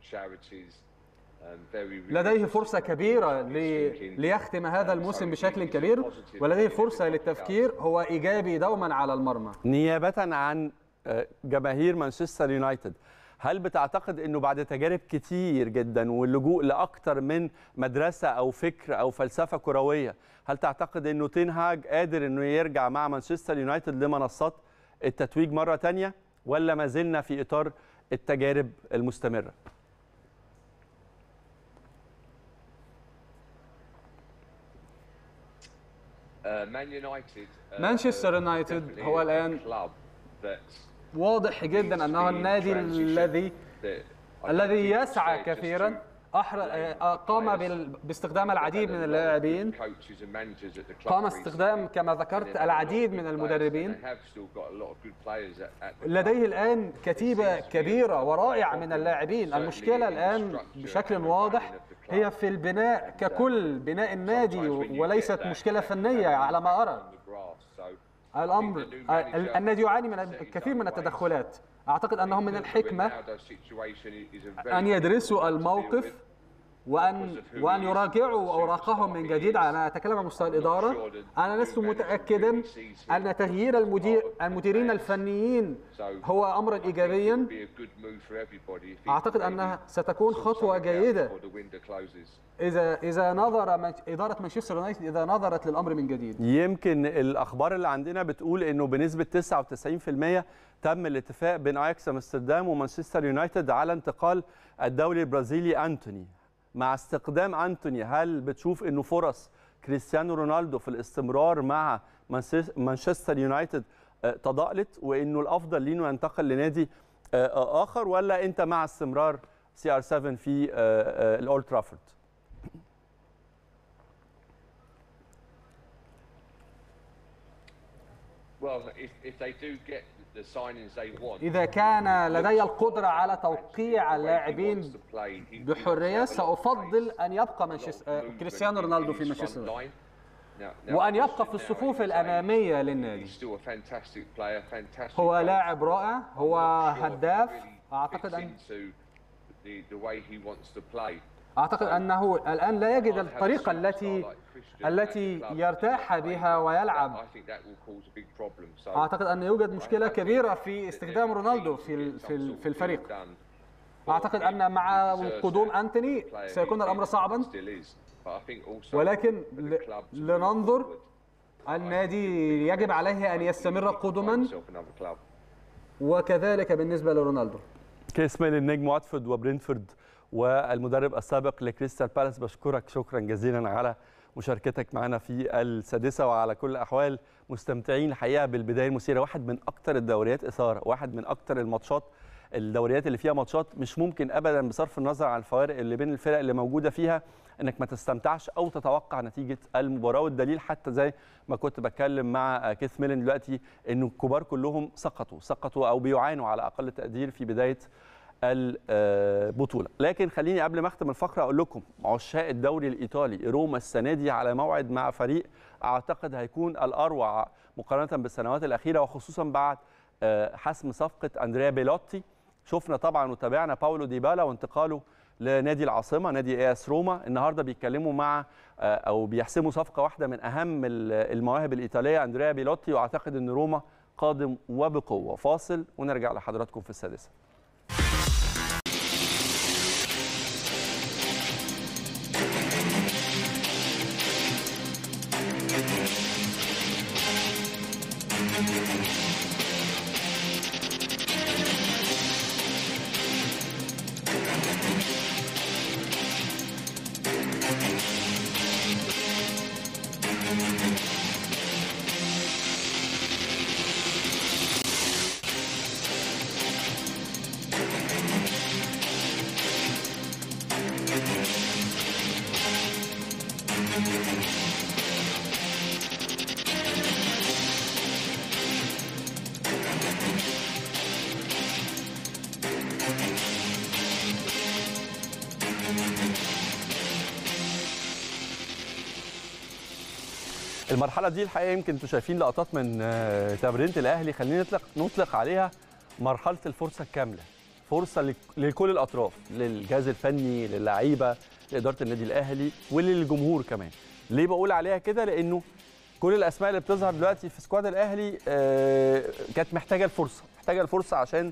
لديه فرصة كبيرة لي... ليختم هذا الموسم بشكل كبير ولديه فرصة للتفكير هو إيجابي دوما على المرمى نيابة عن جماهير مانشستر يونايتد هل بتعتقد انه بعد تجارب كتير جدا واللجوء لاكثر من مدرسه او فكر او فلسفه كرويه هل تعتقد انه تنهاج قادر انه يرجع مع مانشستر يونايتد لمنصات التتويج مره ثانيه ولا ما زلنا في اطار التجارب المستمره مانشستر يونايتد هو الان واضح جدا انه النادي الذي الذي يسعى كثيرا قام باستخدام العديد من اللاعبين قام استخدام كما ذكرت العديد من المدربين لديه الآن كتيبة كبيرة ورائعة من اللاعبين المشكلة الآن بشكل واضح هي في البناء ككل بناء النادي وليست مشكلة فنية على ما أرى الامر النادي يعاني من الكثير من التدخلات اعتقد انهم من الحكمه ان يدرسوا الموقف وان وان يراجعوا اوراقهم من جديد انا اتكلم عن مستوى الاداره انا لست متاكدا ان تغيير المدير المديرين الفنيين هو امرا ايجابيا اعتقد انها ستكون خطوه جيده اذا اذا نظر اداره مانشستر يونايتد اذا نظرت للامر من جديد يمكن الاخبار اللي عندنا بتقول انه بنسبه 99% تم الاتفاق بين اياكس امستردام ومانشستر يونايتد على انتقال الدولي البرازيلي انتوني مع استقدام انتوني هل بتشوف انه فرص كريستيانو رونالدو في الاستمرار مع مانشستر يونايتد تضاءلت وانه الافضل ليه انه ينتقل لنادي اخر ولا انت مع استمرار سي ار 7 في الاولد ترافورد إذا كان لدي القدرة على توقيع اللاعبين بحرية سأفضل أن يبقى منشس... كريستيانو رونالدو في مانشستر وأن يبقى في الصفوف الأمامية للنادي هو لاعب رائع هو هداف أعتقد أن أعتقد أنه الآن لا يجد الطريقة التي التي يرتاح بها ويلعب أعتقد أن يوجد مشكلة كبيرة في استخدام رونالدو في في الفريق أعتقد أن مع قدوم أنتوني سيكون الأمر صعبا ولكن لننظر النادي يجب عليه أن يستمر قدما وكذلك بالنسبة لرونالدو كيسمان النجم واتفورد وبرينفورد والمدرب السابق لكريستال بالاس بشكرك شكرا جزيلا على مشاركتك معنا في السادسه وعلى كل الاحوال مستمتعين الحقيقه بالبدايه المثيره واحد من اكثر الدوريات اثاره واحد من اكثر الماتشات الدوريات اللي فيها ماتشات مش ممكن ابدا بصرف النظر عن الفوارق اللي بين الفرق اللي موجوده فيها انك ما تستمتعش او تتوقع نتيجه المباراه والدليل حتى زي ما كنت بتكلم مع كيث ميلن دلوقتي انه الكبار كلهم سقطوا سقطوا او بيعانوا على اقل تقدير في بدايه البطوله لكن خليني قبل ما اختم الفقره اقول لكم عشاق الدوري الايطالي روما السنه دي على موعد مع فريق اعتقد هيكون الاروع مقارنه بالسنوات الاخيره وخصوصا بعد حسم صفقه اندريا بيلوتي شفنا طبعا وتابعنا باولو ديبالا وانتقاله لنادي العاصمه نادي اي اس روما النهارده بيتكلموا مع او بيحسموا صفقه واحده من اهم المواهب الايطاليه اندريا بيلوتي واعتقد ان روما قادم وبقوه فاصل ونرجع لحضراتكم في السادسه المرحله دي الحقيقه يمكن انتم شايفين لقطات من تمرينه الاهلي خلينا نطلق نطلق عليها مرحله الفرصه الكامله فرصه لكل الاطراف للجهاز الفني للعيبه لاداره النادي الاهلي وللجمهور كمان ليه بقول عليها كده لانه كل الاسماء اللي بتظهر دلوقتي في سكواد الاهلي كانت محتاجه الفرصه محتاجه الفرصه عشان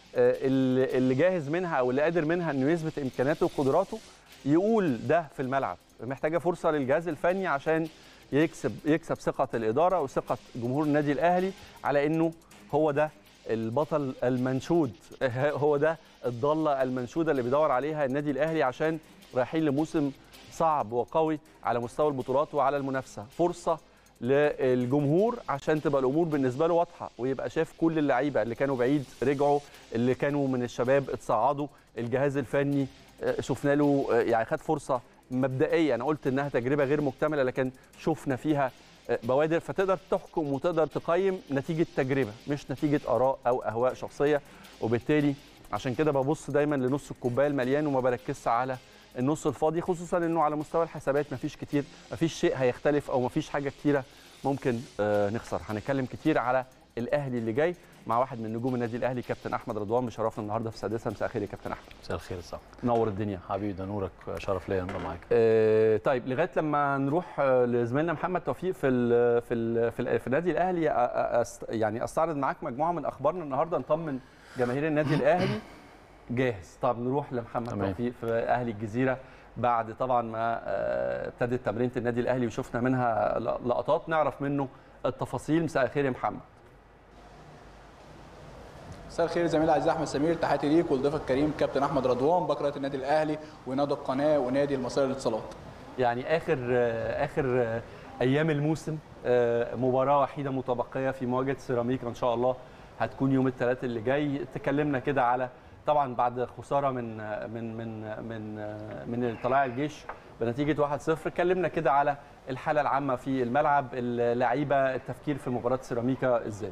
اللي جاهز منها او اللي قادر منها انه يثبت امكاناته وقدراته يقول ده في الملعب محتاجه فرصه للجهاز الفني عشان يكسب يكسب ثقه الاداره وثقه جمهور النادي الاهلي على انه هو ده البطل المنشود هو ده الضاله المنشوده اللي بيدور عليها النادي الاهلي عشان رايحين لموسم صعب وقوي على مستوى البطولات وعلى المنافسه فرصه للجمهور عشان تبقى الامور بالنسبه له واضحه ويبقى شاف كل اللعيبه اللي كانوا بعيد رجعوا اللي كانوا من الشباب اتصعدوا الجهاز الفني شفنا له يعني خد فرصه مبدئيه انا قلت انها تجربه غير مكتمله لكن شفنا فيها بوادر فتقدر تحكم وتقدر تقيم نتيجه تجربه مش نتيجه اراء او اهواء شخصيه وبالتالي عشان كده ببص دايما لنص الكوبايه المليان وما بركزش على النص الفاضي خصوصا انه على مستوى الحسابات مفيش كتير مفيش شيء هيختلف او مفيش حاجه كتيره ممكن نخسر هنتكلم كتير على الاهلي اللي جاي مع واحد من نجوم النادي الاهلي كابتن احمد رضوان بشرفنا النهارده في السادسه مساء الخير يا كابتن احمد مساء الخير صح نور الدنيا حبيبي ده نورك شرف ليا ابقى معاك آه طيب لغايه لما نروح لزميلنا محمد توفيق في ال في ال في, ال في النادي الاهلي أست يعني استعرض معاك مجموعه من اخبارنا النهارده نطمن جماهير النادي الاهلي جاهز طب نروح لمحمد تمام. توفيق في اهلي الجزيره بعد طبعا ما ابتدت تمرينه النادي الاهلي وشفنا منها لقطات نعرف منه التفاصيل مساء الخير يا محمد مساء الخير زميلي العزيز احمد سمير تحياتي ليك ولضيفك الكريم كابتن احمد رضوان بكره النادي الاهلي ونادي القناه ونادي المصري للاتصالات يعني اخر اخر ايام الموسم آه، مباراه وحيده متبقيه في مواجهه سيراميكا ان شاء الله هتكون يوم الثلاث اللي جاي تكلمنا كده على طبعا بعد خساره من من من من من طلائع الجيش بنتيجه 1-0 اتكلمنا كده على الحاله العامه في الملعب اللعيبه التفكير في مباراه سيراميكا ازاي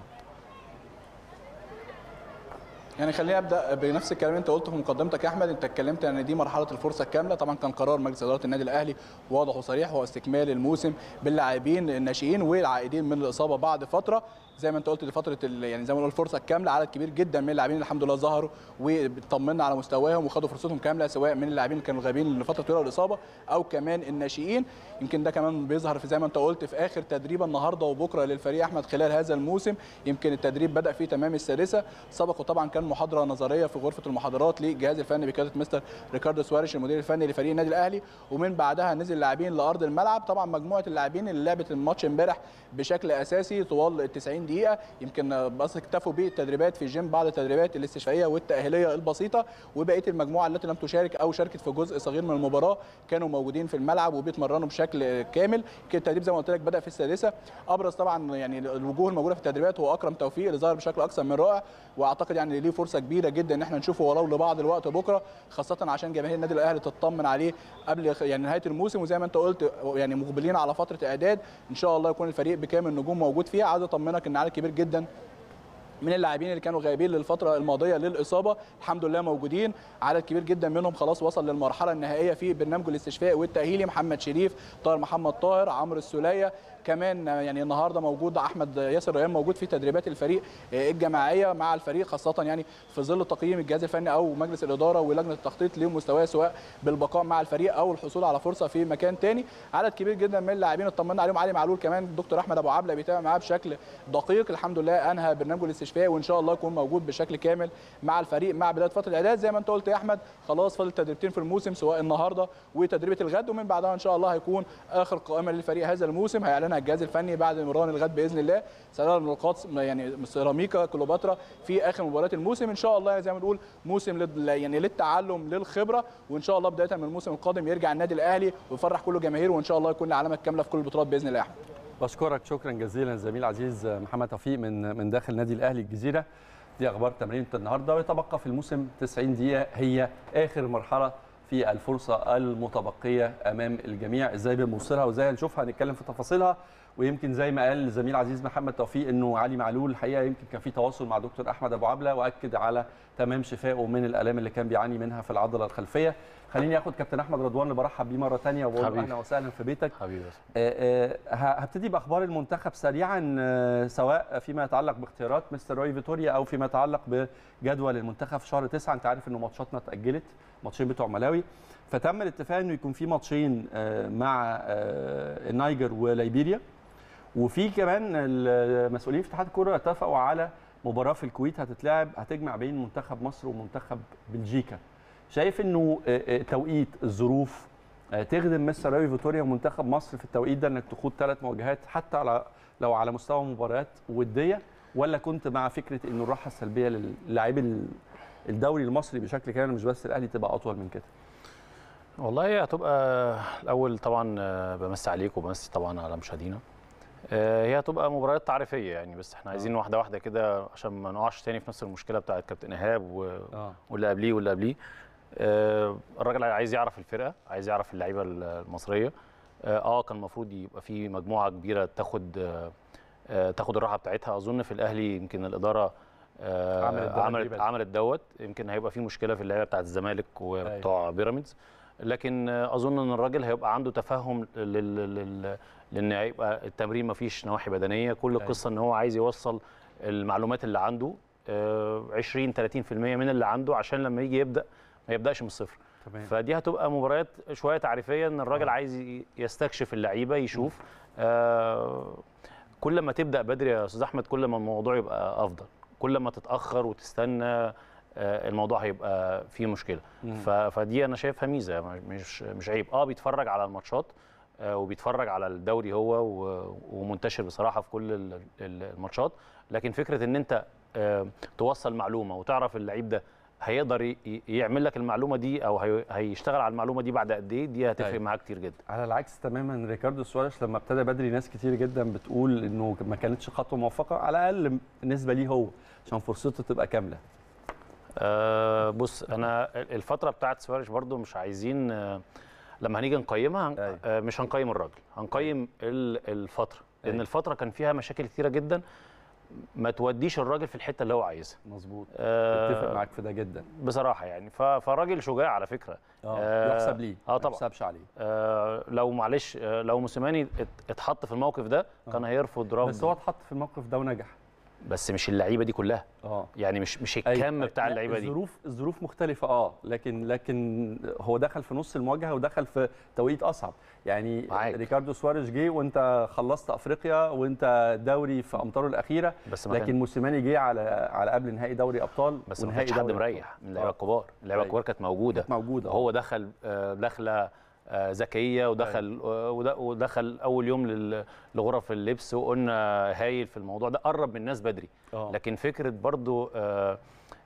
يعني خليني ابدا بنفس الكلام اللي انت قلته في مقدمتك يا احمد انت اتكلمت ان دي مرحله الفرصه الكامله طبعا كان قرار مجلس اداره النادي الاهلي واضح وصريح هو استكمال الموسم باللاعبين الناشئين والعائدين من الاصابه بعد فتره زي ما انت قلت دي فتره يعني زي ما نقول الفرصه الكامله عدد كبير جدا من اللاعبين الحمد لله ظهروا وطمنا على مستواهم وخدوا فرصتهم كامله سواء من اللاعبين اللي كانوا غايبين لفتره طويله الاصابه او كمان الناشئين يمكن ده كمان بيظهر في زي ما انت قلت في اخر تدريبه النهارده وبكره للفريق احمد خلال هذا الموسم يمكن التدريب بدا في تمام السادسه سبقوا طبعا كان محاضره نظريه في غرفه المحاضرات للجهاز الفني بقياده مستر ريكاردو سواريش المدير الفني لفريق النادي الاهلي ومن بعدها نزل لاعبين لارض الملعب طبعا مجموعه اللاعبين اللي لعبت الماتش امبارح بشكل اساسي طوال ال 90 دقيقه يمكن بس اكتفوا بالتدريبات في الجيم بعض التدريبات الاستشفائيه والتاهيليه البسيطه وبقيه المجموعه التي لم تشارك او شاركت في جزء صغير من المباراه كانوا موجودين في الملعب وبيتمرنوا بشكل كامل كان التدريب زي ما قلت لك بدا في السادسه ابرز طبعا يعني الوجوه الموجوده في التدريبات هو اكرم توفيق اللي ظهر بشكل اكثر من رائع واعتقد يعني ليه فرصه كبيره جدا ان احنا نشوفه ولو لبعض الوقت بكره خاصه عشان جماهير النادي الاهلي تطمن عليه قبل يعني نهايه الموسم وزي ما انت قلت يعني مقبلين على فتره اعداد ان شاء الله يكون الفريق بكامل نجوم موجود فيها عايز اطمنك ان عدد كبير جدا من اللاعبين اللي كانوا غايبين للفتره الماضيه للاصابه الحمد لله موجودين عدد كبير جدا منهم خلاص وصل للمرحله النهائيه في برنامج الاستشفاء والتاهيلي محمد شريف طاهر محمد طاهر عمرو السوليه كمان يعني النهارده موجود احمد ياسر ريان موجود في تدريبات الفريق الجماعيه مع الفريق خاصه يعني في ظل تقييم الجهاز الفني او مجلس الاداره ولجنه التخطيط لمستواه سواء بالبقاء مع الفريق او الحصول على فرصه في مكان ثاني عدد كبير جدا من اللاعبين اطمنا عليهم علي معلول كمان الدكتور احمد ابو عبله بيتابع معاه بشكل دقيق الحمد لله انهى برنامجه الاستشفاء وان شاء الله يكون موجود بشكل كامل مع الفريق مع بدايه فتره الاعداد زي ما انت قلت يا احمد خلاص فاضل تدريبتين في الموسم سواء النهارده وتدريبه الغد ومن بعدها ان شاء الله هيكون اخر قائمه للفريق هذا الموسم هيعلنها الجهاز الفني بعد مران الغد باذن الله سنرى نقاط يعني سيراميكا كليوباترا في اخر مباريات الموسم ان شاء الله زي ما بنقول موسم لل يعني للتعلم للخبره وان شاء الله بدايه من الموسم القادم يرجع النادي الاهلي ويفرح كل جماهيره وان شاء الله يكون العلامه الكامله في كل البطولات باذن الله احمد بشكرك شكرا جزيلا زميل عزيز محمد توفيق من من داخل نادي الاهلي الجزيره دي اخبار تمرين النهارده ويتبقى في الموسم 90 دقيقه هي اخر مرحله في الفرصه المتبقيه امام الجميع ازاي بنوصلها وازاي هنشوفها هنتكلم في تفاصيلها ويمكن زي ما قال زميل عزيز محمد توفيق انه علي معلول الحقيقه يمكن كان في تواصل مع دكتور احمد ابو عبله واكد على تمام شفائه من الالام اللي كان بيعاني منها في العضله الخلفيه خليني اخد كابتن احمد رضوان اللي برحب بيه مره ثانيه وبقول له اهلا وسهلا في بيتك حبيبي آه آه هبتدي باخبار المنتخب سريعا آه سواء فيما يتعلق باختيارات مستر روي فيتوريا او فيما يتعلق بجدول المنتخب في شهر 9 انت عارف انه ماتشاتنا اتاجلت ماتشين بتوع ملاوي فتم الاتفاق انه يكون في ماتشين مع النيجر وليبيريا وفي كمان المسؤولين في اتحاد الكوره اتفقوا على مباراه في الكويت هتتلعب هتجمع بين منتخب مصر ومنتخب بلجيكا شايف انه توقيت الظروف تخدم مستر راوي فيتوريا ومنتخب مصر في التوقيت ده انك تخوض ثلاث مواجهات حتى على لو على مستوى مباريات وديه ولا كنت مع فكره انه الراحه السلبيه للاعبي الدوري المصري بشكل كامل مش بس الاهلي تبقى اطول من كده والله هتبقى الاول طبعا بمسي عليك وبمسي طبعا على مشاهدينا هي هتبقى مباريات تعريفيه يعني بس احنا عايزين واحده واحده كده عشان ما نقعش تاني في نفس المشكله بتاعت كابتن ايهاب و... آه. واللي قبليه واللي قبليه آه الراجل عايز يعرف الفرقه عايز يعرف اللعيبه المصريه اه كان المفروض يبقى في مجموعه كبيره تاخد آه تاخد الراحه بتاعتها اظن في الاهلي يمكن الاداره آه عملت عملت, عملت دوت يمكن هيبقى في مشكله في اللعيبه بتاعت الزمالك وبتوع بيراميدز لكن اظن ان الراجل هيبقى عنده تفهم لل... لل... لان هيبقى التمرين ما فيش نواحي بدنيه كل القصه ان هو عايز يوصل المعلومات اللي عنده 20 30% من اللي عنده عشان لما يجي يبدا ما يبداش من الصفر تمام. فدي هتبقى مباريات شويه تعريفيه ان الراجل آه. عايز يستكشف اللعيبه يشوف آه كل ما تبدا بدري يا استاذ احمد كل ما الموضوع يبقى افضل كل ما تتاخر وتستنى الموضوع هيبقى فيه مشكله فدي انا شايفها ميزه مش مش عيب اه بيتفرج على الماتشات وبيتفرج على الدوري هو ومنتشر بصراحه في كل الماتشات لكن فكره ان انت توصل معلومه وتعرف اللعيب ده هيقدر ي- ي- يعمل لك المعلومه دي او هي- هيشتغل على المعلومه دي بعد قد ايه دي هتفرق أيوة. معاه كتير جدا على العكس تماما ريكاردو سواريش لما ابتدى بدري ناس كتير جدا بتقول انه ما كانتش خطوه موفقه على الاقل بالنسبه ليه هو عشان فرصته تبقى كامله أه بص انا الفتره بتاعت سواريش برضو مش عايزين آه، لما هنيجي نقيمها هن- أيوة. آه، مش هنقيم الراجل هنقيم ال- الفتره لان أيوة. الفتره كان فيها مشاكل كتيره جدا ما توديش الراجل في الحته اللي هو عايزها مظبوط آه، اتفق معاك في ده جدا بصراحه يعني ف- فالراجل شجاع على فكره اه يحسب ليه اه ما طبعا يحسبش عليه آه لو معلش آه لو موسيماني ات- اتحط في الموقف ده كان هيرفض رفض بس هو اتحط في الموقف ده ونجح بس مش اللعيبه دي كلها اه يعني مش مش أيوة. الكم بتاع لا، اللعيبه دي الظروف الظروف مختلفه اه لكن لكن هو دخل في نص المواجهه ودخل في توقيت اصعب يعني معاك. ريكاردو سواريش جه وانت خلصت افريقيا وانت دوري في امطاره الاخيره بس ما لكن كان موسيماني جه على على قبل نهائي دوري ابطال بس ما ونهائي كانش حد دوري مريح من اللعيبه آه. الكبار اللعيبه أيوة. الكبار كانت موجوده كانت موجوده هو دخل آه، دخله آه، ذكيه ودخل آه، ود- ودخل اول يوم لل- لغرف اللبس وقلنا هايل في الموضوع ده قرب من الناس بدري آه. لكن فكره برضو آه،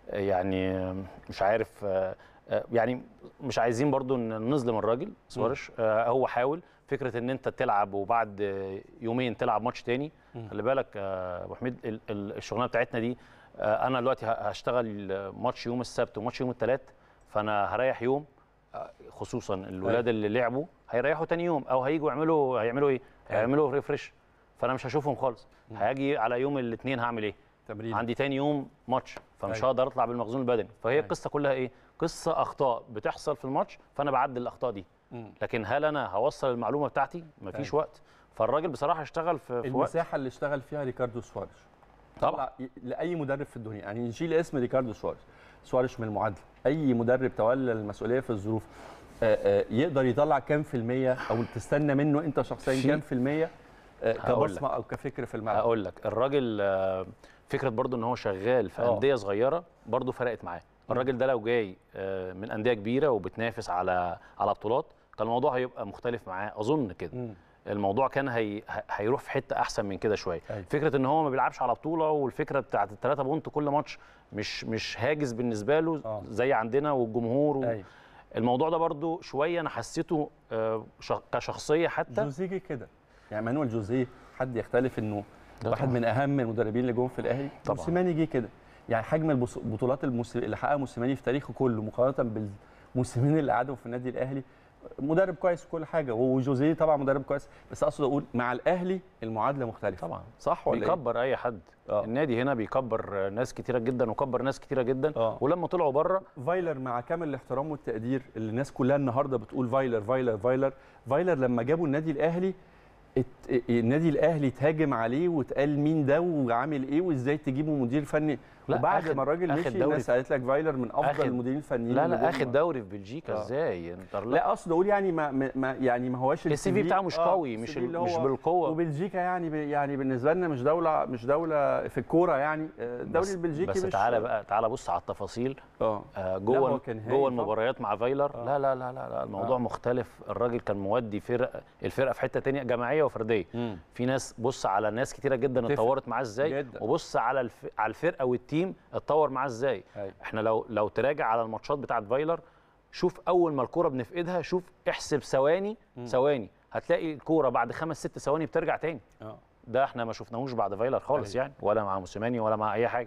يعني آه، مش عارف آه، آه، يعني مش عايزين برضو إن نظلم الراجل سوارش آه، هو حاول فكره ان انت تلعب وبعد آه، يومين تلعب ماتش تاني خلي بالك آه، ابو حميد ال- ال- الشغلانه بتاعتنا دي آه، انا دلوقتي ه- هشتغل ماتش يوم السبت وماتش يوم الثلاث فانا هريح يوم آه، خصوصا الولاد اللي لعبوا هيريحوا تاني يوم او هيجوا يعملوا هيعملوا ايه؟ هيعملوا ريفرش فانا مش هشوفهم خالص هاجي على يوم الاثنين هعمل ايه؟ تمرين عندي تاني يوم ماتش فمش أيوة. هقدر اطلع بالمخزون البدني فهي أيوة. القصه كلها ايه؟ قصه اخطاء بتحصل في الماتش فانا بعدل الاخطاء دي مم. لكن هل انا هوصل المعلومه بتاعتي؟ مفيش أيوة. وقت فالراجل بصراحه اشتغل في, في وقت المساحه اللي اشتغل فيها ريكاردو سواريش طبعا طبعا لاي مدرب في الدنيا يعني نشيل اسم ريكاردو سواريش سواريش من المعادله اي مدرب تولى المسؤوليه في الظروف آه، آه، يقدر يطلع كام في المية او تستنى منه انت شخصيا في- كام في المية آه، هقول كبصمه او كفكر في الملعب اقول لك الراجل آه، فكره برضو ان هو شغال في آه. انديه صغيره برضو فرقت معاه الراجل ده لو جاي آه، من انديه كبيره وبتنافس على على بطولات كان الموضوع هيبقى مختلف معاه اظن كده مم. الموضوع كان هي... ه- هيروح في حته احسن من كده شويه أيوة. فكره ان هو ما بيلعبش على بطوله والفكره بتاعت الثلاثه بونت كل ماتش مش مش هاجس بالنسبه له آه. زي عندنا والجمهور و... أيوة. الموضوع ده برضو شويه انا حسيته آه، ش- كشخصيه حتى جوزيه جه كده يعني مانويل جوزيه حد يختلف انه ده واحد طبعاً. من اهم المدربين اللي جم في الاهلي طبعاً. موسيماني جه كده يعني حجم البص- البطولات المس... اللي حققها موسيماني في تاريخه كله مقارنه بالموسمين اللي قعدوا في النادي الاهلي مدرب كويس وكل حاجه وجوزيه طبعا مدرب كويس بس اقصد اقول مع الاهلي المعادله مختلفه طبعا صح ولا إيه؟ بيكبر اي حد آه. النادي هنا بيكبر ناس كتيره جدا وكبر ناس كتيره جدا آه. ولما طلعوا بره فايلر مع كامل الاحترام والتقدير اللي الناس كلها النهارده بتقول فايلر فايلر فايلر فايلر لما جابوا النادي الاهلي ات... النادي الاهلي اتهاجم عليه واتقال مين ده وعامل ايه وازاي تجيبه مدير فني لا، وبعد آخد- ما الراجل آخد مشي دوري الناس قالت لك فايلر من افضل آخد- المديرين الفنيين لا اللي لا جم. اخد دوري في بلجيكا آه. ازاي انت لا اقصد اقول يعني ما, ما- ما يعني ما هوش السي في بتاعه مش قوي، مش السي في ال- اللي مش هو- بالقوة. وبلجيكا يعني ب- يعني بالنسبه لنا مش دوله مش دوله في الكوره يعني آه، الدوري بس البلجيكي بس مش تعالى بقى تعالى بص على التفاصيل اه آه، هو جوه كان هايل جوه طبعاً. المباريات مع فايلر آه. لا لا لا لا, لا الموضوع آه. مختلف الراجل كان مودي فرق الفرقه في حته تانية جماعيه وفرديه مم. في ناس بص على ناس كتيره جدا تفرق. اتطورت معاه ازاي جداً. وبص على الف... على الفرقه والتيم اتطور معاه ازاي أيوة. احنا لو لو تراجع على الماتشات بتاعت فايلر شوف اول ما الكوره بنفقدها شوف احسب ثواني ثواني هتلاقي الكوره بعد خمس ست ثواني بترجع تاني اه ده احنا ما شفناهوش بعد فايلر خالص أيوة. يعني ولا مع موسيماني ولا مع اي حاجه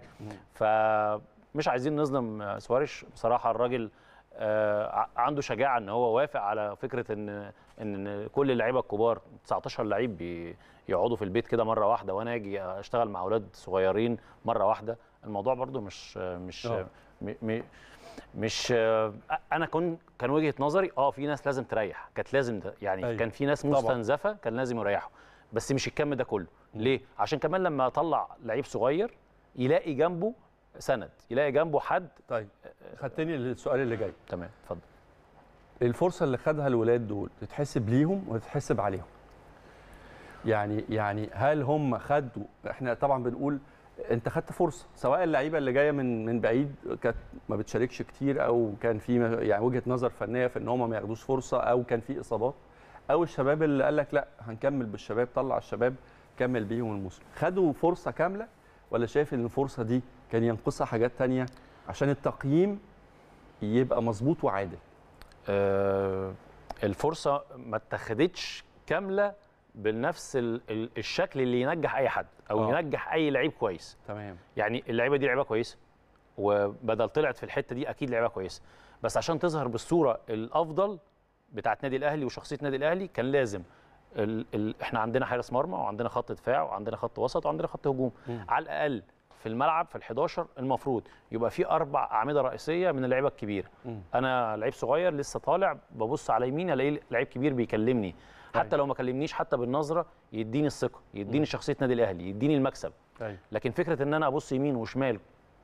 فمش عايزين نظلم آه، سواريش بصراحه الراجل آه، ع- عنده شجاعه ان هو وافق على فكره ان ان كل اللعيبه الكبار 19 لعيب بي- يقعدوا في البيت كده مره واحده وانا اجي اشتغل مع اولاد صغيرين مره واحده الموضوع برضو مش مش آه. م- م- مش آه، انا كن كان وجهه نظري اه في ناس لازم تريح كانت لازم ت- يعني أيوة. كان في ناس طبعاً. مستنزفه كان لازم يريحوا بس مش الكم ده كله ليه عشان كمان لما اطلع لعيب صغير يلاقي جنبه سند يلاقي جنبه حد طيب خدتني للسؤال اللي جاي تمام اتفضل الفرصه اللي خدها الولاد دول تتحسب ليهم وتتحسب عليهم يعني يعني هل هم خدوا احنا طبعا بنقول انت خدت فرصه سواء اللعيبه اللي جايه من من بعيد كانت ما بتشاركش كتير او كان في يعني وجهه نظر فنيه في ان هم ما ياخدوش فرصه او كان في اصابات او الشباب اللي قال لك لا هنكمل بالشباب طلع الشباب كمل بيهم الموسم خدوا فرصه كامله ولا شايف ان الفرصه دي كان ينقصها حاجات تانية عشان التقييم يبقى مظبوط وعادل آه، الفرصه ما اتخذتش كامله بنفس ال- ال- الشكل اللي ينجح اي حد او آه. ينجح اي لعيب كويس تمام يعني اللعيبه دي لعيبه كويسه وبدل طلعت في الحته دي اكيد لعيبه كويسه بس عشان تظهر بالصوره الافضل بتاعت نادي الاهلي وشخصيه نادي الاهلي كان لازم ال ال احنا عندنا حارس مرمى وعندنا خط دفاع وعندنا خط وسط وعندنا خط هجوم مم. على الاقل في الملعب في ال11 المفروض يبقى في اربع اعمده رئيسيه من اللعيبه الكبيره مم. انا لعيب صغير لسه طالع ببص على يميني الاقي لعيب كبير بيكلمني حتى أيوة. لو ما كلمنيش حتى بالنظره يديني الثقه يديني شخصيه نادي الاهلي يديني المكسب ايوه لكن فكره ان انا ابص يمين وشمال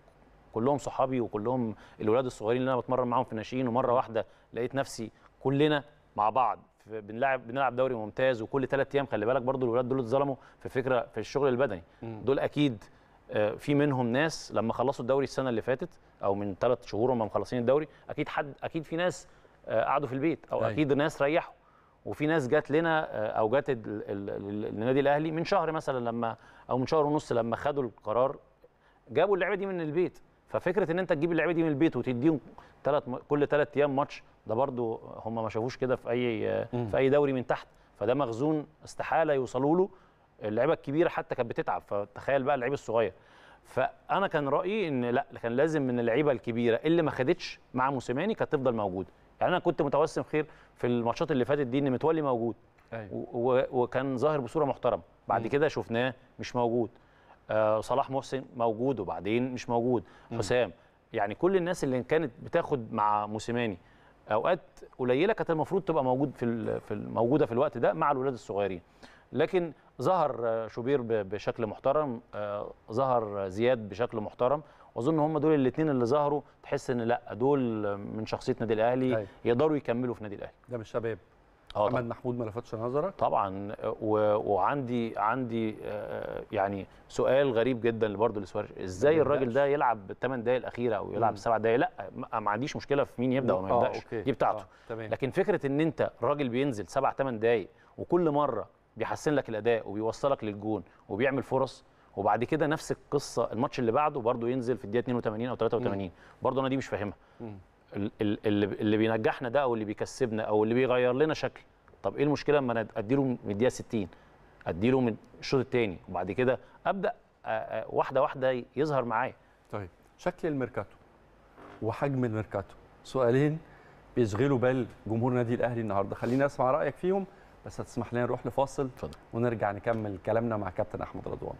كلهم صحابي وكلهم الولاد الصغيرين اللي انا بتمرن معاهم في الناشئين ومره واحده لقيت نفسي كلنا مع بعض في- بنلعب بنلعب دوري ممتاز وكل ثلاث ايام خلي بالك برضو الولاد دول اتظلموا في فكره في الشغل البدني مم. دول اكيد آه، في منهم ناس لما خلصوا الدوري السنه اللي فاتت او من ثلاث شهور هم مخلصين الدوري اكيد حد اكيد في ناس آه، قعدوا في البيت او أيوة. اكيد ناس ريحوا وفي ناس جات لنا آه، او جات ال- ال- ال- النادي الاهلي من شهر مثلا لما او من شهر ونص لما خدوا القرار جابوا اللعيبه دي من البيت ففكره ان انت تجيب اللعيبه دي من البيت وتديهم ثلاث كل ثلاث ايام ماتش ده برضو هم ما شافوش كده في اي مم. في اي دوري من تحت فده مخزون استحاله يوصلوا له اللعيبه الكبيره حتى كانت بتتعب فتخيل بقى اللعيب الصغير فانا كان رايي ان لا كان لازم من اللعيبه الكبيره اللي ما خدتش مع موسيماني كانت تفضل موجوده يعني انا كنت متوسم خير في الماتشات اللي فاتت دي ان متولي موجود ايوه و- و- وكان ظاهر بصوره محترمه بعد كده شفناه مش موجود آه صلاح محسن موجود وبعدين مش موجود حسام يعني كل الناس اللي كانت بتاخد مع موسيماني اوقات قليله كانت المفروض تبقى موجود في ال- في ال- موجوده في الوقت ده مع الولاد الصغيرين لكن ظهر آه، شوبير ب- بشكل محترم آه، ظهر زياد بشكل محترم واظن هم دول الاثنين اللي ظهروا تحس ان لا دول من شخصيه نادي الاهلي أيوة. يقدروا يكملوا في نادي الاهلي ده مش شباب اه محمد محمود ما لفتش نظرك طبعا و... وعندي عندي آه، يعني سؤال غريب جدا برضه لسواريز ازاي ما الراجل يبدأش. ده يلعب بالثمان دقائق الاخيره او يلعب مم. السبع دقائق لا ما ما عنديش مشكله في مين يبدا وما آه، يبداش أوكي. دي بتاعته آه، تمام لكن فكره ان انت راجل بينزل سبع ثمان دقائق وكل مره بيحسن لك الاداء وبيوصلك للجون وبيعمل فرص وبعد كده نفس القصه الماتش اللي بعده برضه ينزل في الدقيقه 82 او 83 برضه انا دي مش فاهمها مم. ال- ال- اللي اللي بينجحنا ده او اللي بيكسبنا او اللي بيغير لنا شكل طب ايه المشكله اما انا اديله من الدقيقه 60 اديله من الشوط الثاني وبعد كده ابدا آه، آه، واحده واحده يظهر معايا طيب شكل الميركاتو وحجم الميركاتو سؤالين بيشغلوا بال جمهور نادي الاهلي النهارده خليني اسمع رايك فيهم بس هتسمح لنا نروح لفاصل اتفضل. ونرجع نكمل كلامنا مع كابتن احمد رضوان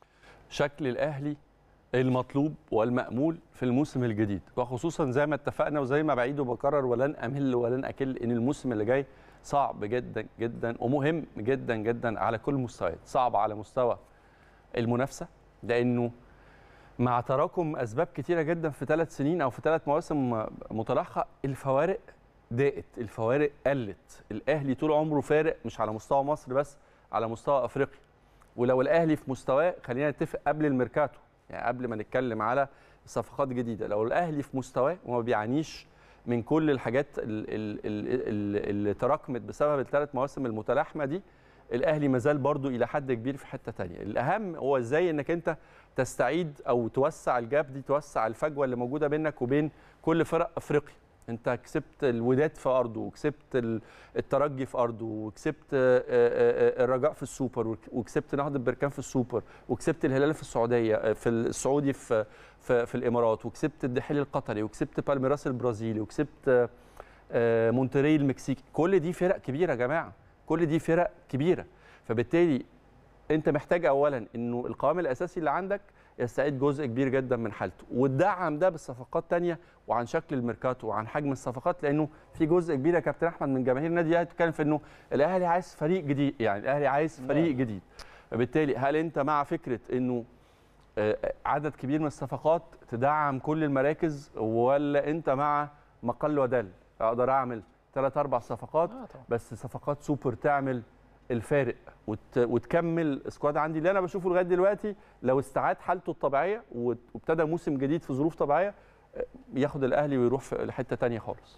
شكل الاهلي المطلوب والمأمول في الموسم الجديد وخصوصا زي ما اتفقنا وزي ما بعيد وبكرر ولن امل ولن اكل ان الموسم اللي جاي صعب جدا جدا ومهم جدا جدا على كل المستويات صعب على مستوى المنافسه لانه مع تراكم اسباب كتيره جدا في ثلاث سنين او في ثلاث مواسم متلاحقه الفوارق ضاقت الفوارق قلت الاهلي طول عمره فارق مش على مستوى مصر بس على مستوى افريقيا ولو الاهلي في مستواه خلينا نتفق قبل الميركاتو يعني قبل ما نتكلم على صفقات جديده لو الاهلي في مستواه وما بيعانيش من كل الحاجات ال- ال- ال- ال- اللي تراكمت بسبب الثلاث مواسم المتلاحمه دي الاهلي مازال برضو الى حد كبير في حته تانية الاهم هو ازاي انك انت تستعيد او توسع الجاب دي توسع الفجوه اللي موجوده بينك وبين كل فرق افريقيا انت كسبت الوداد في ارضه وكسبت ال- الترجي في ارضه وكسبت آه، آه، آه، الرجاء في السوبر وك- وكسبت نهضه بركان في السوبر وكسبت الهلال في السعوديه آه، في السعودي في في, في الامارات وكسبت الدحيل القطري وكسبت بالميراس البرازيلي وكسبت آه، آه، مونتري المكسيكي كل دي فرق كبيره يا جماعه كل دي فرق كبيره فبالتالي انت محتاج اولا انه القوام الاساسي اللي عندك يستعيد جزء كبير جدا من حالته وتدعم ده بالصفقات تانية وعن شكل الميركاتو وعن حجم الصفقات لانه في جزء كبير يا كابتن احمد من جماهير النادي الاهلي بتتكلم في انه الاهلي عايز فريق جديد يعني الاهلي عايز فريق جديد فبالتالي هل انت مع فكره انه آه، عدد كبير من الصفقات تدعم كل المراكز ولا انت مع مقل ودل اقدر اعمل ثلاث اربع صفقات آه طبعا. بس صفقات سوبر تعمل الفارق وت... وتكمل سكواد عندي اللي انا بشوفه لغايه دلوقتي لو استعاد حالته الطبيعيه وت- وابتدى موسم جديد في ظروف طبيعيه آه، ياخد الاهلي ويروح في لحته تانية خالص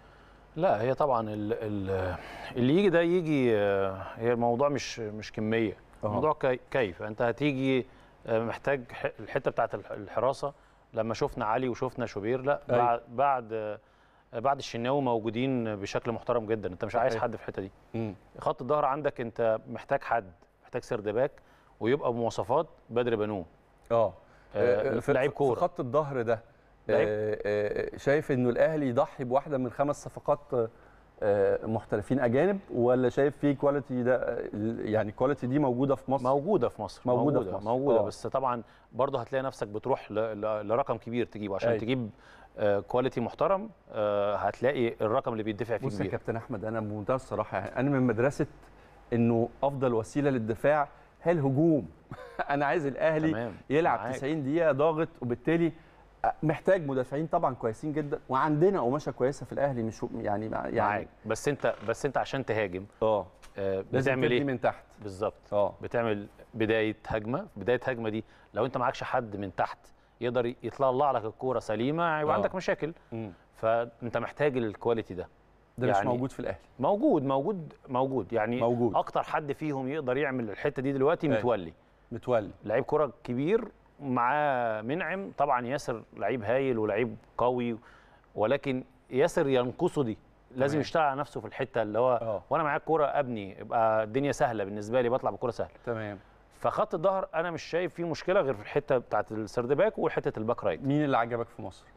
لا هي طبعا ال ال اللي يجي ده يجي آه، هي الموضوع مش مش كميه أه. الموضوع كي- كيف انت هتيجي آه، محتاج ح- الحته بتاعت الح- الحراسه لما شفنا علي وشفنا شوبير لا أيوة. بعد بعد بعد الشناوي موجودين بشكل محترم جدا انت مش عايز صحيح. حد في الحته دي مم. خط الظهر عندك انت محتاج حد محتاج سرد باك ويبقى بمواصفات بدر بنون اه آه، في لعيب في كورة. خط الظهر ده لعيب. آه، آه، شايف انه الاهلي يضحي بواحده من خمس صفقات آه، محترفين اجانب ولا شايف في كواليتي ده آه، يعني الكواليتي دي موجوده في مصر موجوده في مصر موجودة في موجوده, مصر. موجودة آه. بس طبعا برضه هتلاقي نفسك بتروح ل- ل- لرقم كبير تجيبه عشان أيوة. تجيب آه، كواليتي محترم آه، هتلاقي الرقم اللي بيدفع فيه بص يا كبير كابتن احمد انا بمنتهى الصراحه يعني انا من مدرسه انه افضل وسيله للدفاع هي الهجوم انا عايز الاهلي تمام، يلعب معاك. 90 دقيقه ضاغط وبالتالي محتاج مدافعين طبعا كويسين جدا وعندنا قماشه كويسه في الاهلي مش يعني معاك يعني بس انت بس انت عشان تهاجم اه آه، لازم بتعمل تبني ايه من تحت بالظبط اه بتعمل بدايه هجمه بدايه هجمه دي لو انت معكش حد من تحت يقدر يطلع لك الكوره سليمه يبقى آه. عندك مشاكل مم. فانت محتاج الكواليتي ده ده مش يعني موجود في الاهلي موجود موجود موجود يعني موجود. اكتر حد فيهم يقدر يعمل الحته دي دلوقتي أيوة. متولي متولي لعيب كرة كبير معاه منعم طبعا ياسر لعيب هايل ولعيب قوي ولكن ياسر ينقصه دي لازم تمام. يشتغل على نفسه في الحته اللي هو آه. وانا معايا الكوره ابني يبقى الدنيا سهله بالنسبه لي بطلع بكوره سهله تمام فخط الظهر انا مش شايف فيه مشكله غير في الحته بتاعت السرد باك وحته الباك رايت مين اللي عجبك في مصر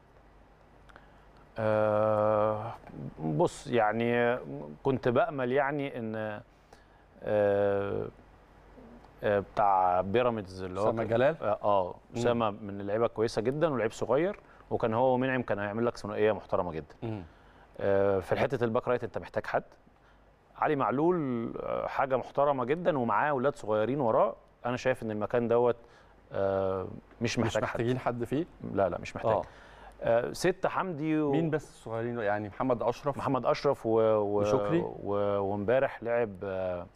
آه بص يعني كنت بامل يعني ان آه آه بتاع بيراميدز اللي هو أسامة كان- جلال؟ اه آه، اسامه من اللعيبه كويسه جدا ولعيب صغير وكان هو ومنعم كان هيعمل لك ثنائيه محترمه جدا مم. آه في حته الباك رايت انت محتاج حد علي معلول آه، حاجه محترمه جدا ومعاه اولاد صغيرين وراه انا شايف ان المكان دوت آه مش مش محتاج حد محتاجين حد فيه لا لا مش محتاج اه آه ست حمدي و... مين بس الصغيرين يعني محمد اشرف محمد اشرف و... و... وشكري؟ و... وامبارح لعب آه،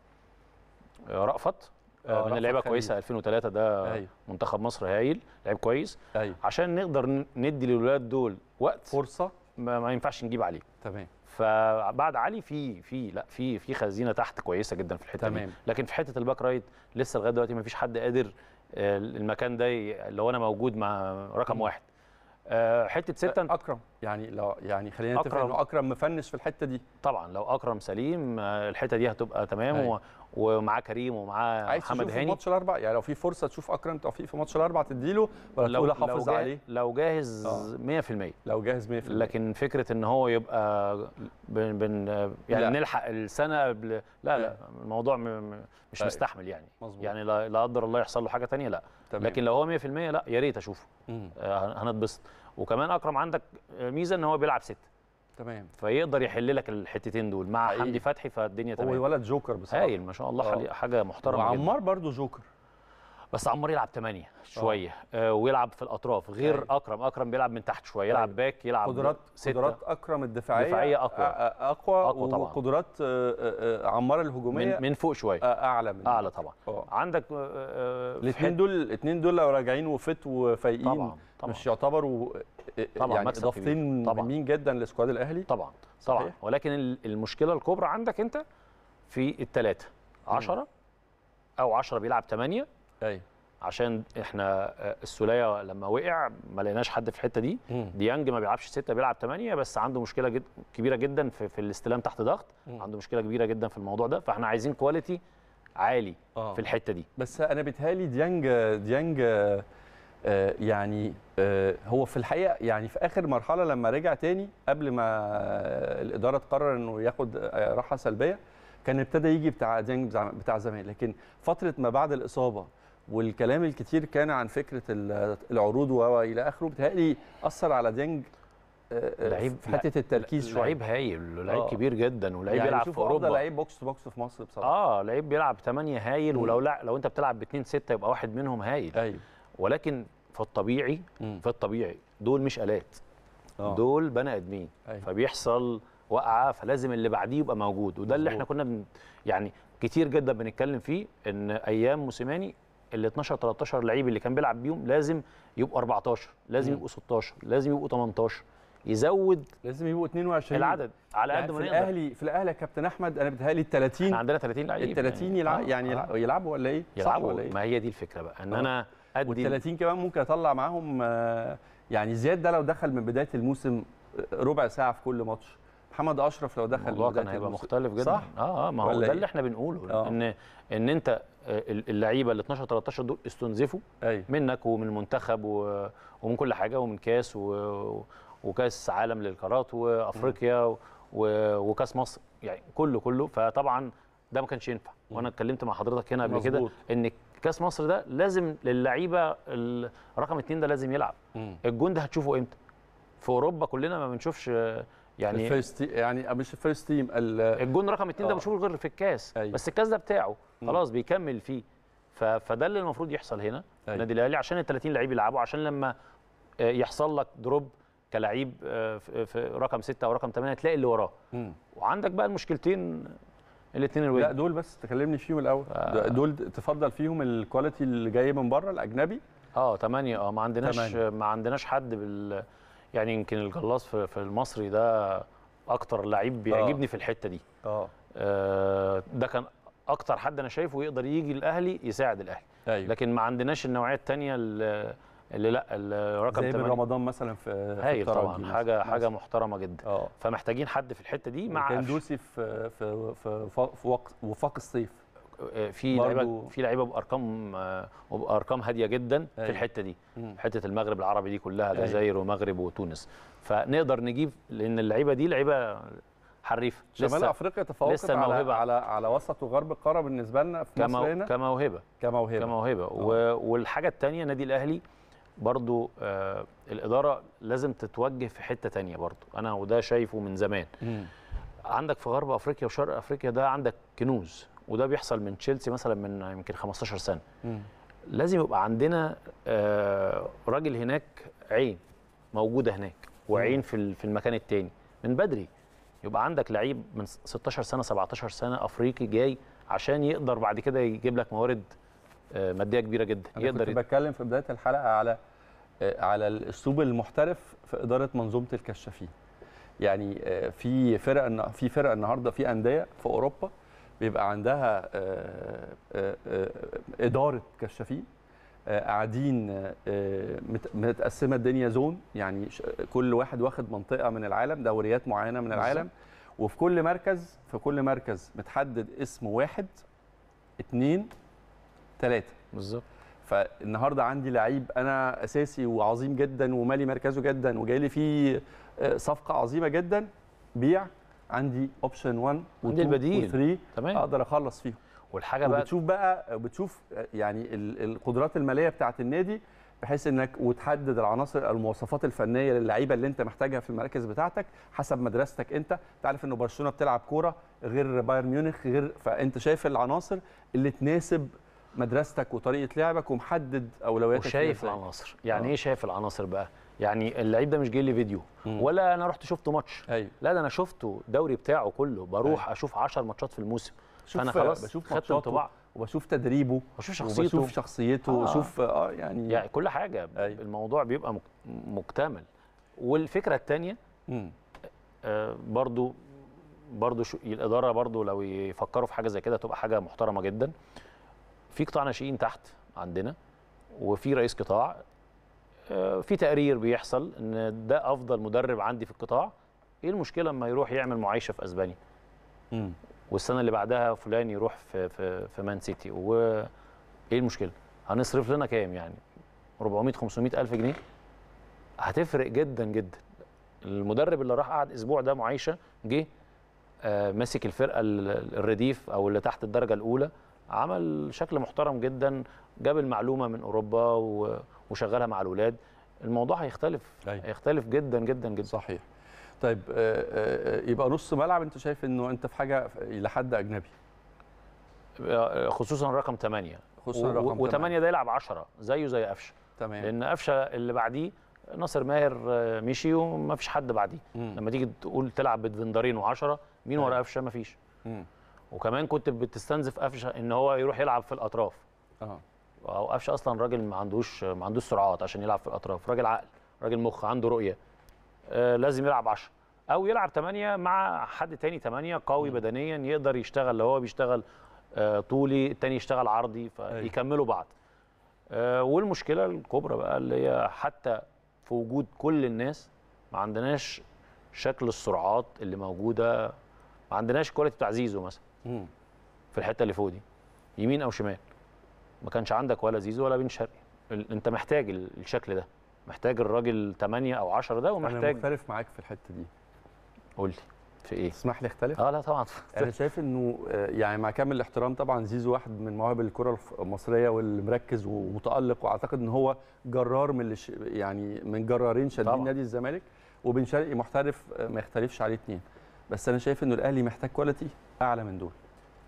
آه، رأفت آه، آه من رأفت اللعيبه خليل. كويسه 2003 ده أيوة. منتخب مصر هايل لعيب كويس ايوه عشان نقدر ن- ندي للولاد دول وقت فرصه ما, ما ينفعش نجيب عليه تمام فبعد علي في في لا في في خزينه تحت كويسه جدا في الحته تمام. دي لكن في حته الباك رايت لسه لغايه دلوقتي ما فيش حد قادر آه، المكان ده ي- اللي هو انا موجود مع رقم مم. واحد آه، حته سته انت اكرم يعني لو يعني خلينا نتفق أكرم. انه اكرم مفنش في الحته دي طبعا لو اكرم سليم آه، الحته دي هتبقى تمام أيوة. و... ومعاه كريم ومعاه عايز محمد تشوف في هاني ماتش الاربع يعني لو في فرصه تشوف اكرم توفيق في ماتش الاربع تديله ولا لو تقول احافظ لو جا- عليه لو جاهز آه. 100% لو جاهز 100% لكن فكره ان هو يبقى بن بن يعني لا. نلحق السنه قبل لا لا لا. الموضوع م... م- مش أيوة. مستحمل يعني مظبوط. يعني لا لا قدر الله يحصل له حاجه تانية لا تمام. لكن لو هو 100% لا يا ريت اشوفه مم. آه، هنتبسط وكمان اكرم عندك ميزه ان هو بيلعب ست تمام فيقدر يحل لك الحتتين دول مع حقيقي. حمدي فتحي فالدنيا هو تمام ولد جوكر بصراحه هايل ما شاء الله آه. حلي- حاجه محترمه جدا وعمار برضو جوكر بس عمار يلعب 8 شويه آه ويلعب في الاطراف غير أيوة. اكرم اكرم بيلعب من تحت شويه يلعب أيوة. باك يلعب قدرات ستة. قدرات اكرم الدفاعيه دفاعية أقوى. أ- أ- اقوى, أقوى طبعاً. وقدرات آه، آه، آه، عمار الهجوميه من من فوق شويه آه، اعلى من اعلى طبعا اه عندك آه، آه، في الاثنين حتة- دول الاثنين دول لو راجعين وفت وفايقين طبعا طبعا مش يعتبروا آه، طبعاً يعني مكسب اضافتين كبير. طبعاً. مهمين جدا لسكواد الاهلي طبعا طبعا صحيح. ولكن ال- المشكله الكبرى عندك انت في الثلاثه 10 او 10 بيلعب 8 ايوه عشان احنا آه، السوليه لما وقع ما لقيناش حد في الحته دي مم. ديانج ما بيلعبش ستة بيلعب ثمانية بس عنده مشكله جد كبيره جدا في, في الاستلام تحت ضغط مم. عنده مشكله كبيره جدا في الموضوع ده فاحنا عايزين كواليتي عالي آه. في الحته دي بس انا بيتهيألي ديانج ديانج آه، آه، يعني آه، هو في الحقيقه يعني في اخر مرحله لما رجع تاني قبل ما آه، الاداره تقرر انه ياخد آه، راحه سلبيه كان ابتدى يجي بتاع ديانج بتاع- بتاع زمان لكن فتره ما بعد الاصابه والكلام الكتير كان عن فكره ال- العروض والى اخره بيتهيألي اثر على ديانج آه، آه، لعيب في حته التركيز شويه لعيب هايل لعيب آه. كبير جدا ولعيب يعني بيلعب في شوفوا افضل اوروبا لعيب بوكس تو بوكس في مصر بصراحه اه لعيب بيلعب 8 هايل مم. ولو لا لو انت بتلعب ب 2 6 يبقى واحد منهم هايل ايوه ولكن في الطبيعي مم. في الطبيعي دول مش الات آه. دول بني ادمين أيوة. فبيحصل وقعه فلازم اللي بعديه يبقى موجود وده اللي احنا مظبوط. كنا بن يعني كتير جدا بنتكلم فيه ان ايام موسيماني ال 12 13 لعيب اللي كان بيلعب بيهم لازم يبقوا 14 لازم مم. يبقوا 16 لازم يبقوا 18 يزود لازم يبقوا 22 العدد على يعني قد في ما نقدر الاهلي في الاهلي يا كابتن احمد انا بيتهيألي ال 30 احنا عندنا 30 لعيب ال 30 يلعب آه، يعني آه. يلعب- يلعبوا ولا ايه؟ صح يلعبوا ولا ايه؟ ما هي دي الفكره بقى ان آه. انا ادي وال 30 كمان ممكن اطلع معاهم آه، يعني زياد ده لو دخل من بدايه الموسم آه، ربع ساعه في كل ماتش محمد اشرف لو دخل من الموضوع بداية كان هيبقى الموسم. مختلف جدا صح اه اه ما هو ولا ده إيه؟ اللي احنا بنقوله آه. ان ان انت آه، اللعيبه ال 12 13 دول استنزفوا ايوه منك ومن المنتخب و- ومن كل حاجه ومن كاس و- وكاس عالم للقارات وافريقيا و- وكاس مصر يعني كله كله فطبعا ده ما كانش ينفع وانا اتكلمت مع حضرتك هنا قبل كده مظبوط. ان كاس مصر ده لازم للعيبه ال- رقم اتنين ده لازم يلعب مم. الجون ده هتشوفه امتى في اوروبا كلنا ما بنشوفش آه، يعني الفيرست يعني مش الفيرست تيم ال- الجون رقم اتنين ده آه. بنشوفه غير في الكاس أيوة. بس الكاس ده بتاعه خلاص بيكمل فيه ف... فده اللي المفروض يحصل هنا في أيوة. النادي الاهلي عشان ال 30 لعيب يلعبوا عشان لما آه، يحصل لك دروب كلعيب آه، في في رقم ستة او رقم 8 تلاقي اللي وراه مم. وعندك بقى المشكلتين الاثنين لا الويل دول بس تكلمني فيهم الاول آه. دول تفضل فيهم الكواليتي اللي جاي من بره الاجنبي اه 8 اه ما عندناش تمانية. ما عندناش حد بال يعني يمكن الجلاص في, في المصري ده اكتر لعيب بيعجبني في الحته دي اه آه، ده كان اكتر حد انا شايفه يقدر يجي الاهلي يساعد الاهلي ايوه لكن ما عندناش النوعيه الثانيه اللي, اللي لا اللي رقم زي بن 8 رمضان مثلا في في هايل الترجي طبعا مثلاً. حاجه حاجه مثلاً. محترمه جدا اه فمحتاجين حد في الحته دي مع كان قفش. دوسي في في في في وقت وفاق الصيف آه، في برضو- لعيبه في لعيبه بارقام آه، وبارقام هاديه جدا في أيوة. الحته دي مم. حته المغرب العربي دي كلها أيوة. الجزائر ومغرب وتونس فنقدر نجيب لان اللعيبه دي لعيبه حريفه شمال لسه افريقيا تفوقت لسه على الموهبة. على على وسط وغرب القاره بالنسبه لنا في مصر كمو... هنا كموهبه كموهبه كموهبه و... والحاجه الثانيه نادي الاهلي برضو آه الاداره لازم تتوجه في حته تانية برضو انا وده شايفه من زمان مم. عندك في غرب افريقيا وشرق افريقيا ده عندك كنوز وده بيحصل من تشيلسي مثلا من يمكن 15 سنه مم. لازم يبقى عندنا آه راجل هناك عين موجوده هناك وعين في ال- في المكان التاني من بدري يبقى عندك لعيب من 16 سنه 17 سنه افريقي جاي عشان يقدر بعد كده يجيب لك موارد آه، ماديه كبيره جدا انا يقدر كنت بتكلم في بدايه الحلقه على آه، على الاسلوب المحترف في اداره منظومه الكشافين يعني آه، في فرق النا- في فرق النهارده في انديه في اوروبا بيبقى عندها آه، آه، آه، اداره كشافين آه، قاعدين آه، مت- متقسمه الدنيا زون يعني ش- كل واحد واخد منطقه من العالم دوريات معينه من العالم وفي كل مركز في كل مركز متحدد اسم واحد اتنين تلاته بالظبط فالنهارده عندي لعيب انا اساسي وعظيم جدا ومالي مركزه جدا وجاي لي فيه آه، صفقه عظيمه جدا بيع عندي اوبشن 1 عندي البديل. و3 تمام اقدر اخلص فيهم والحاجه بقى وبتشوف بقى بتشوف آه، يعني ال- القدرات الماليه بتاعه النادي بحيث انك وتحدد العناصر المواصفات الفنيه للعيبه اللي انت محتاجها في المراكز بتاعتك حسب مدرستك انت تعرف ان برشلونه بتلعب كوره غير بايرن ميونخ غير فانت شايف العناصر اللي تناسب مدرستك وطريقه لعبك ومحدد اولوياتك فيها وشايف إزاي. العناصر يعني آه. ايه شايف العناصر بقى يعني اللعيب ده مش جاي لي فيديو مم. ولا انا رحت شفت ماتش ايوه لا ده انا شفته الدوري بتاعه كله بروح اشوف 10 ماتشات في الموسم بشوف فانا خلاص بشوف خدت ماتشاته انطباع وبشوف تدريبه بشوف شخصيته وبشوف شخصيته آه. وبشوف اه يعني, يعني كل حاجه أيوة. الموضوع بيبقى مك- مكتمل والفكره الثانيه مم. آه، برضو برضو شو الاداره برضو لو يفكروا في حاجه زي كده تبقى حاجه محترمه جدا في قطاع ناشئين تحت عندنا وفي رئيس قطاع آه، في تقرير بيحصل ان ده افضل مدرب عندي في القطاع ايه المشكله لما يروح يعمل معايشه في اسبانيا مم. والسنه اللي بعدها فلان يروح في في في مان سيتي وايه المشكله هنصرف لنا كام يعني 400 500 الف جنيه هتفرق جدا جدا المدرب اللي راح قعد اسبوع ده معايشه جه آه، ماسك الفرقه ال- الرديف او اللي تحت الدرجه الاولى عمل شكل محترم جدا جاب المعلومه من اوروبا و- وشغلها مع الاولاد الموضوع هيختلف أيوة. هيختلف جدا جدا جدا صحيح طيب آه، آه، يبقى نص ملعب انت شايف انه انت في حاجه الى حد اجنبي خصوصا رقم 8 خصوصا رقم و8 ده يلعب 10 زيه زي قفشه تمام لان قفشه اللي بعديه ناصر ماهر آه، مشي وما فيش حد بعديه مم. لما تيجي تقول تلعب بدفندرين و10 مين ورا أيوة. قفشه ما فيش مم. وكمان كنت بتستنزف قفشه ان هو يروح يلعب في الاطراف اه او قفشه اصلا راجل ما عندوش ما عندوش سرعات عشان يلعب في الاطراف راجل عقل راجل مخ عنده رؤيه آه لازم يلعب 10 او يلعب 8 مع حد تاني 8 قوي بدنيا يقدر يشتغل لو هو بيشتغل آه طولي التاني يشتغل عرضي فيكملوا بعض آه، والمشكله الكبرى بقى اللي هي حتى في وجود كل الناس ما عندناش شكل السرعات اللي موجوده ما عندناش كواليتي بتاع زيزو مثلا مم. في الحته اللي فوق دي يمين او شمال ما كانش عندك ولا زيزو ولا بن شرقي ال- انت محتاج ال- الشكل ده محتاج الراجل 8 او 10 ده انا ومحتاج مختلف معاك في الحته دي قول لي في ايه تسمح لي اختلف اه لا طبعا انا شايف انه آه، يعني مع كامل الاحترام طبعا زيزو واحد من مواهب الكره الف- المصريه واللي مركز ومتالق واعتقد ان هو جرار من اللي ش- يعني من جرارين شادين طبعاً. نادي الزمالك وبن شرقي محترف آه، ما يختلفش عليه اتنين بس انا شايف انه الاهلي محتاج كواليتي اعلى من دول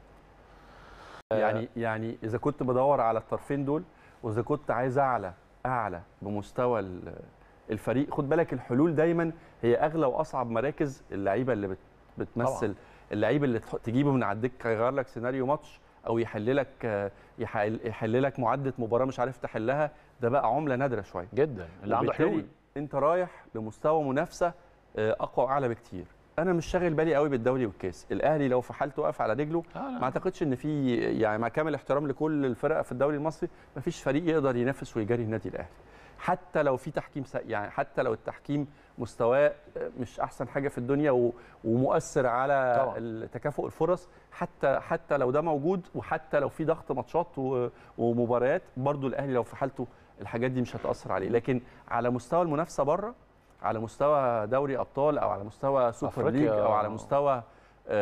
يعني يعني اذا كنت بدور على الطرفين دول واذا كنت عايز اعلى اعلى بمستوى ال- الفريق خد بالك الحلول دايما هي اغلى واصعب مراكز اللعيبه اللي بت بتمثل طبعاً. اللعيب اللي تح- تجيبه من على الدكه يغير لك سيناريو ماتش او يحل لك آه، يحل, يحل لك معدة مباراه مش عارف تحلها ده بقى عمله نادره شويه جدا اللي عنده وبالتالي حلول انت رايح لمستوى منافسه آه، اقوى واعلى بكتير انا مش شاغل بالي قوي بالدوري والكاس الاهلي لو في حالته واقف على رجله آه لا. ما اعتقدش ان في يعني مع كامل احترام لكل الفرق في الدوري المصري ما فيش فريق يقدر ينافس ويجاري النادي الاهلي حتى لو في تحكيم سيء يعني حتى لو التحكيم مستواه مش احسن حاجه في الدنيا و- ومؤثر على طبعاً. تكافؤ الفرص حتى حتى لو ده موجود وحتى لو في ضغط ماتشات و- ومباريات برضو الاهلي لو في حالته الحاجات دي مش هتاثر عليه لكن على مستوى المنافسه بره على مستوى دوري ابطال او على مستوى سوبر أفريقيا. ليج او على مستوى آه،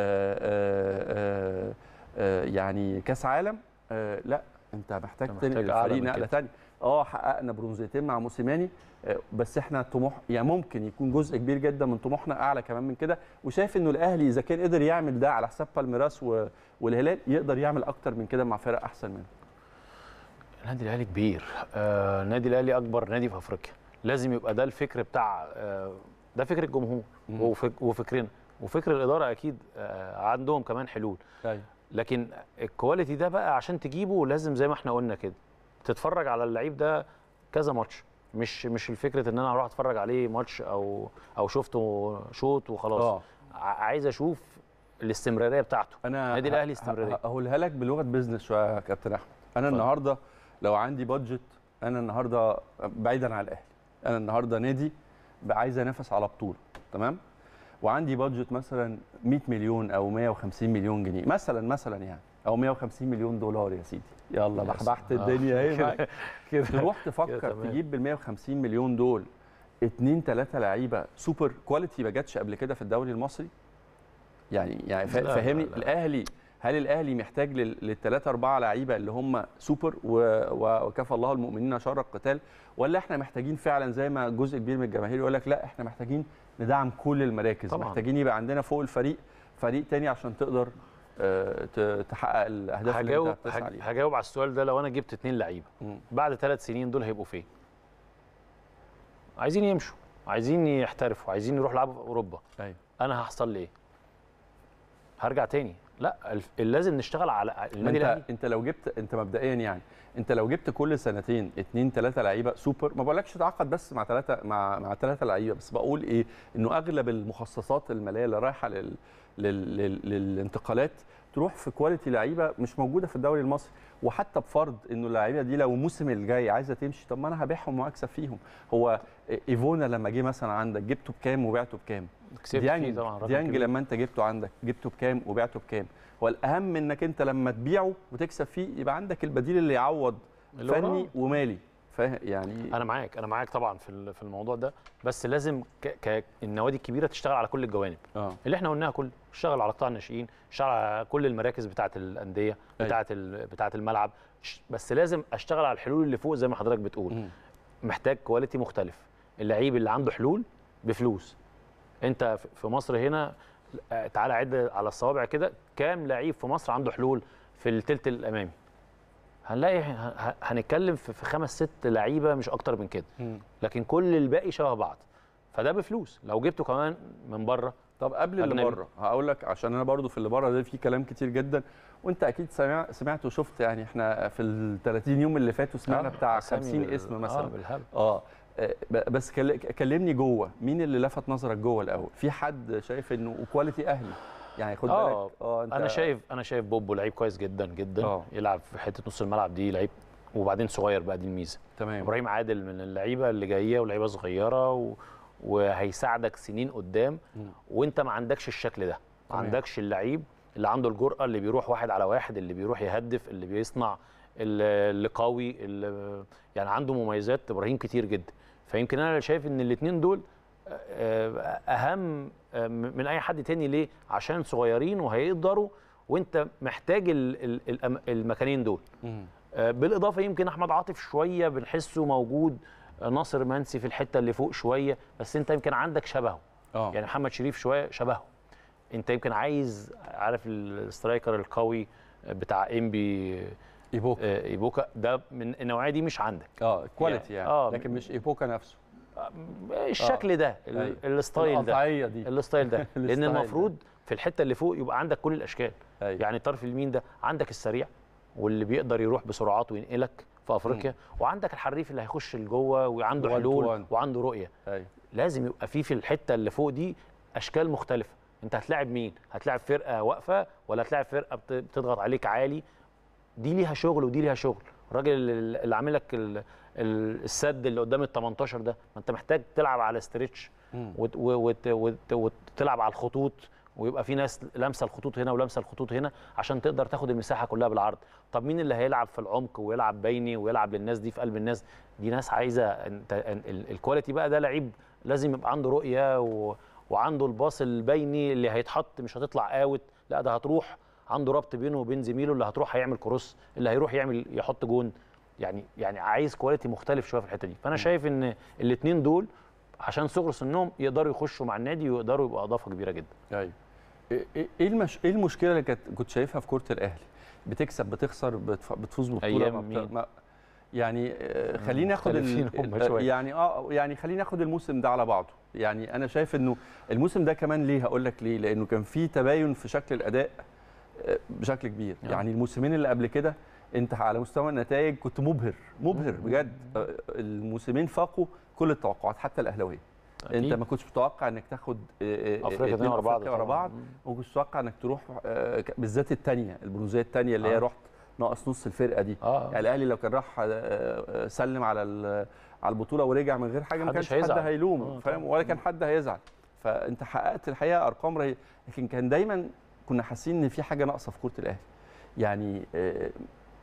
آه، آه، آه، يعني كاس عالم آه، لا انت محتاج أنت تنقل محتاج أعلى الفريق من نقله كده. ثانيه اه حققنا برونزيتين مع موسيماني آه، بس احنا طموح يعني ممكن يكون جزء كبير جدا من طموحنا اعلى كمان من كده وشايف انه الاهلي اذا كان قدر يعمل ده على حساب بالميراس و- والهلال يقدر يعمل اكتر من كده مع فرق احسن منه النادي الاهلي كبير آه، النادي الاهلي اكبر نادي في افريقيا لازم يبقى ده الفكر بتاع آه، ده فكر الجمهور مم. وفك وفكرنا وفكر الاداره اكيد آه، عندهم كمان حلول ايوه لكن الكواليتي ده بقى عشان تجيبه لازم زي ما احنا قلنا كده تتفرج على اللعيب ده كذا ماتش مش مش الفكره ان انا هروح اتفرج عليه ماتش او او شفته شوط وخلاص اه ع- عايز اشوف الاستمراريه بتاعته انا النادي ه- الأهلي ه- استمرارية. هقولها لك بلغه بيزنس شويه يا كابتن احمد انا اتفضل. النهارده لو عندي بادجت انا النهارده بعيدا عن الاهلي انا النهارده نادي بقى عايز انافس على بطوله تمام وعندي بادجت مثلا 100 مليون او 150 مليون جنيه مثلا مثلا يعني او 150 مليون دولار يا سيدي يلا يس. بحبحت آه. الدنيا اهي كده- معاك. كده تروح تفكر تمام. تجيب بال 150 مليون دول اتنين تلاته لعيبه سوبر كواليتي ما جاتش قبل كده في الدوري المصري يعني يعني فا- لا، لا، فهمني لا. الاهلي هل الاهلي محتاج لل- للثلاثه اربعه لعيبه اللي هم سوبر و- و- وكفى الله المؤمنين شر القتال ولا احنا محتاجين فعلا زي ما جزء كبير من الجماهير يقول لك لا احنا محتاجين ندعم كل المراكز طبعاً. محتاجين يبقى عندنا فوق الفريق فريق تاني عشان تقدر آه، ت- تحقق الاهداف اللي هجاوب انت بتسعى هج- عليها هجاوب على السؤال ده لو انا جبت اتنين لعيبه مم. بعد ثلاث سنين دول هيبقوا فين؟ عايزين يمشوا عايزين يحترفوا عايزين يروحوا يلعبوا في اوروبا ايوه انا هحصل لي ايه؟ هرجع تاني لا الف- لازم نشتغل على ما النادي انت الاهلي انت لو جبت انت مبدئيا يعني انت لو جبت كل سنتين اتنين تلاته لعيبه سوبر ما بقولكش تعاقد بس مع ثلاثه مع مع ثلاثه لعيبه بس بقول ايه انه اغلب المخصصات الماليه اللي رايحه لل لل لل للانتقالات تروح في كواليتي لعيبه مش موجوده في الدوري المصري وحتى بفرض انه اللعيبه دي لو الموسم الجاي عايزه تمشي طب ما انا هبيعهم واكسب فيهم هو ايفونا لما جه مثلا عندك جبته بكام وبعته بكام كسبت فيه ديانج طبعا رقم ديانج كبير. لما انت جبته عندك جبته بكام وبعته بكام هو الاهم انك انت لما تبيعه وتكسب فيه يبقى عندك البديل اللي يعوض اللي فني وراه. ومالي فاهم يعني انا معاك انا معاك طبعا في ال- في الموضوع ده بس لازم ك... ك... النوادي الكبيره تشتغل على كل الجوانب اه اللي احنا قلناها كله اشتغل على قطاع الناشئين اشتغل على كل المراكز بتاعه الانديه أيوة. بتاعه ال... بتاعه الملعب ش- بس لازم اشتغل على الحلول اللي فوق زي ما حضرتك بتقول مم. محتاج كواليتي مختلف اللعيب اللي عنده حلول بفلوس انت ف- في مصر هنا آه، تعالى عد على الصوابع كده كام لعيب في مصر عنده حلول في التلت الامامي هنلاقي ه- ه- هنتكلم في في خمس ست لعيبه مش اكتر من كده مم. لكن كل الباقي شبه بعض فده بفلوس لو جبته كمان من بره طب قبل اللي أجنبي. بره هقول لك عشان انا برضو في اللي بره ده في كلام كتير جدا وانت اكيد سمع سمعت وشفت يعني احنا في ال 30 يوم اللي فاتوا سمعنا آه، بتاع أسامي 50 بال- اسم اه مثلا بالهبل اه آه، ب- بس كل- كلمني جوه مين اللي لفت نظرك جوه الاول في حد شايف انه كواليتي اهلي يعني خد آه، بالك اه انت انا شايف انا شايف بوبو لعيب كويس جدا جدا آه. يلعب في حته نص الملعب دي لعيب وبعدين صغير بقى دي الميزه تمام ابراهيم عادل من اللعيبه اللي جايه ولعيبه صغيره و... وهيساعدك سنين قدام وانت ما عندكش الشكل ده ما تمام. عندكش اللعيب اللي عنده الجرأه اللي بيروح واحد على واحد اللي بيروح يهدف اللي بيصنع اللي اللي قوي اللي يعني عنده مميزات ابراهيم كتير جدا فيمكن انا شايف ان الاثنين دول آه، اهم آه، من اي حد تاني ليه عشان صغيرين وهيقدروا وانت محتاج ال- ال- الأم- المكانين دول مم. آه، بالاضافه يمكن احمد عاطف شويه بنحسه موجود آه، ناصر منسي في الحته اللي فوق شويه بس انت يمكن عندك شبهه اه يعني محمد شريف شويه شبهه انت يمكن عايز عارف السترايكر القوي بتاع انبي ايبوكا آه، ايبوكا ده من النوعيه دي مش عندك اه كواليتي يعني آه. لكن مش ايبوكا نفسه الشكل ده ال- أيوة. الستايل ده القطعيه دي الستايل ده لان الستايل ده. المفروض في الحته اللي فوق يبقى عندك كل الاشكال أيوة. يعني الطرف اليمين ده عندك السريع واللي بيقدر يروح بسرعات وينقلك في افريقيا وعندك الحريف اللي هيخش لجوه وعنده One to حلول one. وعنده رؤيه ايوه لازم يبقى في في الحته اللي فوق دي اشكال مختلفه انت هتلاعب مين هتلاعب فرقه واقفه ولا هتلاعب فرقه بت- بتضغط عليك عالي دي ليها شغل ودي ليها شغل الراجل اللي اللي عامل لك ال- ال- السد اللي قدام ال 18 ده ما انت محتاج تلعب على استريتش مم. وت- وت- وت- وتلعب على الخطوط ويبقى في ناس لامسه الخطوط هنا ولامسه الخطوط هنا عشان تقدر تاخد المساحه كلها بالعرض طب مين اللي هيلعب في العمق ويلعب بيني ويلعب للناس دي في قلب الناس دي ناس عايزه انت ال- ال- الكواليتي بقى ده لعيب لازم يبقى عنده رؤيه و... وعنده الباص البيني اللي هيتحط مش هتطلع اوت لا ده هتروح عنده ربط بينه وبين زميله اللي هتروح هيعمل كروس اللي هيروح يعمل يحط جون يعني يعني عايز كواليتي مختلف شويه في الحته دي فانا شايف ان الاثنين دول عشان صغر سنهم يقدروا يخشوا مع النادي ويقدروا يبقوا اضافه كبيره جدا ايوه ايه إيه- ايه المش... ايه المشكله اللي كانت كنت شايفها في كره الاهلي بتكسب بتخسر بتف... بتفوز ببطوله أيام ما بت- مين؟ ما... يعني آه، خلينا ناخد مختلفين هم ال... شوية. يعني اه يعني خلينا ناخد الموسم ده على بعضه يعني انا شايف انه الموسم ده كمان ليه هقول لك ليه لانه كان في تباين في شكل الاداء آه، بشكل كبير نعم. يعني الموسمين اللي قبل كده انت على مستوى النتائج كنت مبهر مبهر بجد آه، الموسمين فاقوا كل التوقعات حتى الاهلاويه انت أكيد. ما كنتش متوقع انك تاخد آه، آه، افريقيا اتنين اتنين ورا بعض أفريقيا ورا طبعاً. بعض وما كنتش متوقع انك تروح آه، ك- بالذات الثانيه البرونزيه الثانيه اللي هي آه. رحت ناقص نص الفرقه دي اه يعني الاهلي لو كان راح آه، آه، سلم على ال- على البطوله ورجع من غير حاجه ما محدش كانش حد هيزعل. هيلوم آه، فاهم طبعاً. ولا كان حد هيزعل فانت حققت الحقيقه ارقام رهيبه لكن كان دايما كنا حاسين ان في حاجه ناقصه في كره الاهلي يعني آه،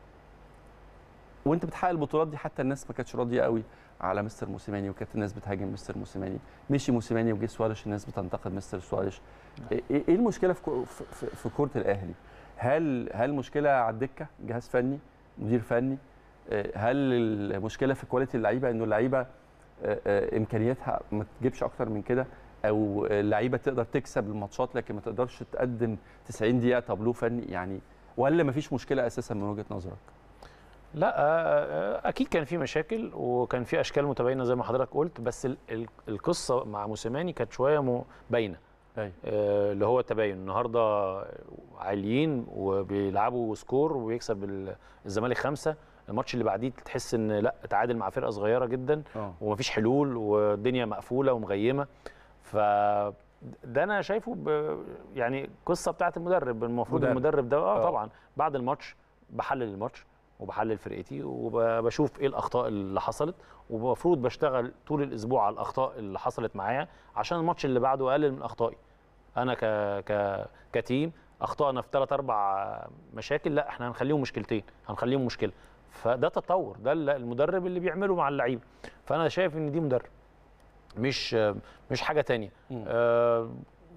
وانت بتحقق البطولات دي حتى الناس ما كانتش راضيه قوي على مستر موسيماني وكانت الناس بتهاجم مستر موسيماني مشي موسيماني وجه سواريش الناس بتنتقد مستر سواريش ايه إيه المشكله في كو- في- في في كره الاهلي هل هل المشكله على الدكه جهاز فني مدير فني آه، هل المشكله في كواليتي اللعيبه انه اللعيبه آه، آه، امكانياتها ما تجيبش اكتر من كده او اللعيبه تقدر تكسب الماتشات لكن ما تقدرش تقدم 90 دقيقه تابلو فني يعني ولا ما فيش مشكله اساسا من وجهه نظرك لا آه، آه، اكيد كان في مشاكل وكان في اشكال متباينه زي ما حضرتك قلت بس ال- ال- القصه مع موسيماني كانت شويه م- باينه ايوه آه، اللي هو التباين النهارده عاليين وبيلعبوا سكور ويكسب ال- الزمالك خمسه الماتش اللي بعديه تحس ان لا تعادل مع فرقه صغيره جدا اه ومفيش حلول والدنيا مقفوله ومغيمه ف ده انا شايفه ب... يعني قصه بتاعت المدرب المفروض مدرب. المدرب ده اه آه. طبعا بعد الماتش بحلل الماتش وبحلل فرقتي وبشوف ايه الاخطاء اللي حصلت ومفروض بشتغل طول الاسبوع على الاخطاء اللي حصلت معايا عشان الماتش اللي بعده اقلل من اخطائي انا ك ك كتيم اخطائنا في ثلاث اربع مشاكل لا احنا هنخليهم مشكلتين هنخليهم مشكله فده تطور ده ال- المدرب اللي بيعمله مع اللعيبه فانا شايف ان دي مدرب مش مش حاجه تانية مم. آه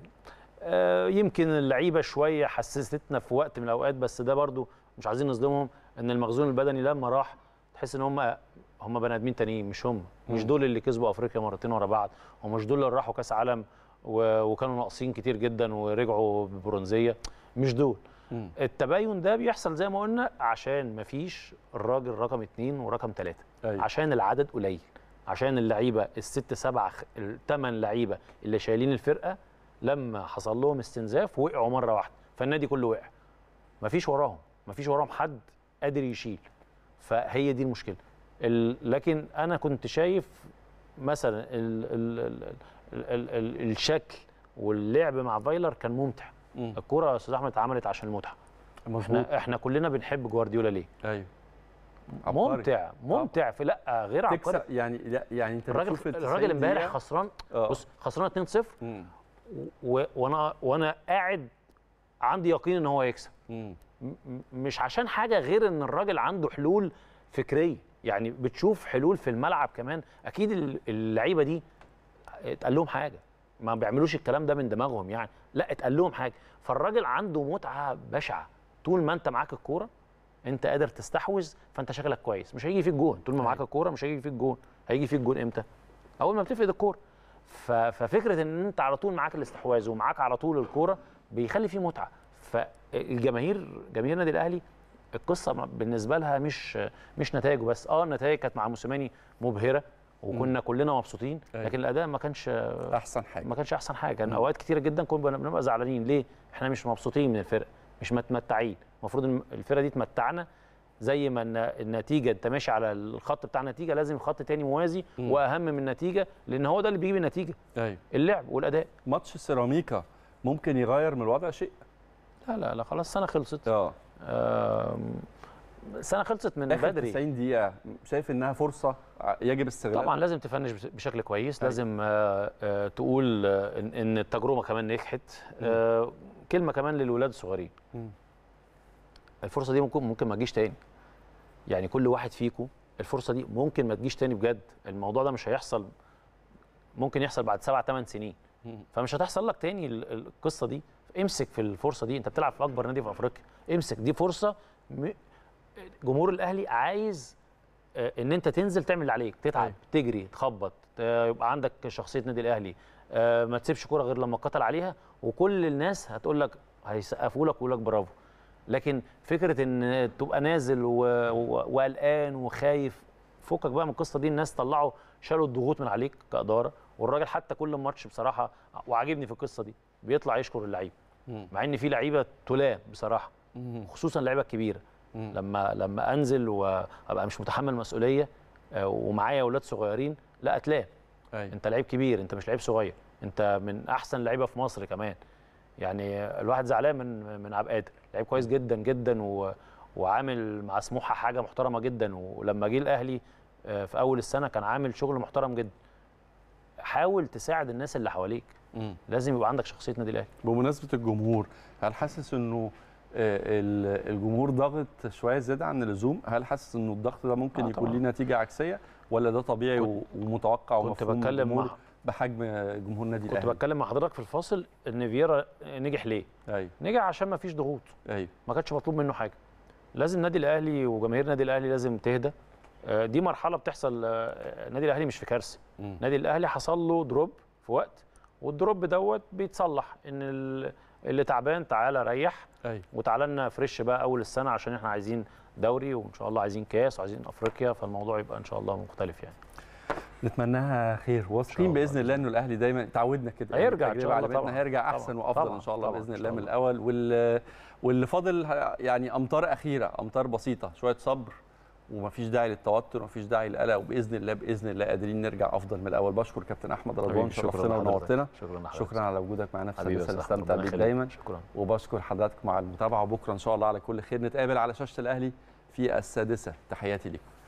آه يمكن اللعيبه شويه حسستنا في وقت من الاوقات بس ده برضو مش عايزين نظلمهم ان المخزون البدني لما راح تحس ان هم هم بني ادمين تانيين مش هم مش مم. دول اللي كسبوا افريقيا مرتين ورا بعض ومش دول اللي راحوا كاس عالم و- وكانوا ناقصين كتير جدا ورجعوا ببرونزيه مش دول مم. التباين ده بيحصل زي ما قلنا عشان مفيش الراجل رقم اتنين ورقم ثلاثة أيوة. عشان العدد قليل عشان اللعيبه الست سبع خ- الثمان لعيبه اللي شايلين الفرقه لما حصل لهم استنزاف وقعوا مره واحده فالنادي كله وقع مفيش وراهم مفيش وراهم حد قادر يشيل فهي دي المشكله ال- لكن انا كنت شايف مثلا ال ال ال ال ال ال الشكل واللعب مع فايلر كان ممتع مم. الكره يا استاذ احمد اتعملت عشان المتعه مظبوط احنا احنا كلنا بنحب جوارديولا ليه ايوه عبقري. ممتع ممتع في لا غير عبقري تكسب يعني لا يعني انت الراجل بتشوف ال 90 الراجل امبارح دقيقة. خسران آه. بص خسران 2-0 مم. و- وانا وانا قاعد عندي يقين ان هو يكسب مم. م- م- مش عشان حاجه غير ان الراجل عنده حلول فكريه يعني بتشوف حلول في الملعب كمان اكيد ال- اللعيبه دي اتقال لهم حاجه ما بيعملوش الكلام ده من دماغهم يعني لا اتقال لهم حاجه فالراجل عنده متعه بشعه طول ما انت معاك الكوره انت قادر تستحوذ فانت شكلك كويس مش هيجي فيك جون طول ما معاك الكوره مش هيجي فيك جون هيجي فيك جون امتى اول ما بتفقد الكوره ف- ففكره ان انت على طول معاك الاستحواذ ومعاك على طول الكوره بيخلي فيه متعه فالجماهير جماهير النادي الاهلي القصه بالنسبه لها مش مش نتائجه بس اه النتائج كانت مع موسيماني مبهره وكنا كلنا مبسوطين أيوة. لكن الاداء ما كانش احسن حاجه ما كانش احسن حاجه كان اوقات كتيره جدا كنا بنبقى زعلانين ليه احنا مش مبسوطين من الفرقه مش متمتعين المفروض ان الفرقه دي تمتعنا زي ما الن- النتيجه انت ماشي على الخط بتاع النتيجه لازم خط تاني موازي واهم من النتيجه لان هو ده اللي بيجيب النتيجه ايوه اللعب والاداء ماتش سيراميكا ممكن يغير من الوضع شيء لا لا لا خلاص السنه خلصت اه آم، السنه خلصت من اخر بدري 90 دقيقه شايف انها فرصه يجب استغلالها طبعا لازم تفنش بش- بشكل كويس أيوة. لازم آه، آه، تقول آه، ان إن التجربه كمان نجحت آه، كلمه كمان للولاد الصغيرين مم. الفرصه دي ممكن ممكن ما تجيش تاني يعني كل واحد فيكم الفرصه دي ممكن ما تجيش تاني بجد الموضوع ده مش هيحصل ممكن يحصل بعد سبع ثمان سنين مم. فمش هتحصل لك تاني ال- ال- القصه دي امسك في الفرصه دي انت بتلعب في اكبر نادي في افريقيا امسك دي فرصه م... جمهور الاهلي عايز آه، ان انت تنزل تعمل اللي عليك تتعب أيوة. تجري تخبط آه، يبقى عندك شخصيه نادي الاهلي آه، ما تسيبش كوره غير لما قتل عليها وكل الناس هتقول لك هيسقفوا لك ويقول لك برافو لكن فكره ان تبقى نازل و- و- وقلقان وخايف فكك بقى من القصه دي الناس طلعوا شالوا الضغوط من عليك كاداره والراجل حتى كل ماتش بصراحه وعاجبني في القصه دي بيطلع يشكر اللعيبه مم. مع ان في لعيبه تلام بصراحه مم. خصوصا اللعيبه الكبيره مم. لما لما انزل وابقى مش متحمل مسؤوليه آه، ومعايا اولاد صغيرين لا اتلام ايوه انت لعيب كبير انت مش لعيب صغير انت من احسن لعيبه في مصر كمان يعني الواحد زعلان من من عبد القادر لعيب كويس جدا جدا و وعامل مع سموحه حاجه محترمه جدا ولما جه الاهلي آه، في اول السنه كان عامل شغل محترم جدا حاول تساعد الناس اللي حواليك مم. لازم يبقى عندك شخصيه نادي الاهلي بمناسبه الجمهور هل حاسس انه آه، ال- الجمهور ضاغط شويه زياده عن اللزوم هل حاسس انه الضغط ده ممكن آه يكون طبعاً. ليه نتيجه عكسيه ولا ده طبيعي و- ومتوقع كنت ومفهوم بتكلم الجمهور مع بحجم جمهور النادي كنت الاهلي بتكلم مع حضرتك في الفاصل ان فييرا نجح ليه ايوه نجح عشان ما فيش ضغوط ايوه ما كانش مطلوب منه حاجه لازم النادي الاهلي وجماهير النادي الاهلي لازم تهدى آه، دي مرحله بتحصل آه، النادي الاهلي مش في كارثه مم. النادي الاهلي حصل له دروب في وقت والدروب دوت بيتصلح ان ال- اللي تعبان تعالى ريح ايوه وتعالى لنا فريش بقى اول السنه عشان احنا عايزين دوري وان شاء الله عايزين كاس وعايزين افريقيا فالموضوع يبقى ان شاء الله مختلف يعني نتمناها خير واثقين الله باذن الله انه الاهلي دايما تعودنا كده هيرجع إن التجربة شاء الله علمتنا طبعاً. هيرجع طبعاً. احسن وافضل طبعاً. ان شاء الله طبعاً. باذن إن الله شاء من الله. الاول وال واللي فاضل ه- يعني امطار اخيره امطار بسيطه شويه صبر ومفيش داعي للتوتر ومفيش داعي للقلق وباذن الله باذن الله قادرين نرجع افضل من الاول بشكر كابتن احمد رضوان حبيبي، شكراً شرفتنا لحضرتك. ونورتنا شكرا لحضرتك. شكرا على وجودك معنا في حبيبي سادسه يا أستاذ أحمد، نستمتع ربنا بيك يخليك. دايما شكرا وبشكر حضرتك مع المتابعه وبكره ان شاء الله على كل خير نتقابل على شاشه الاهلي في السادسه تحياتي لكم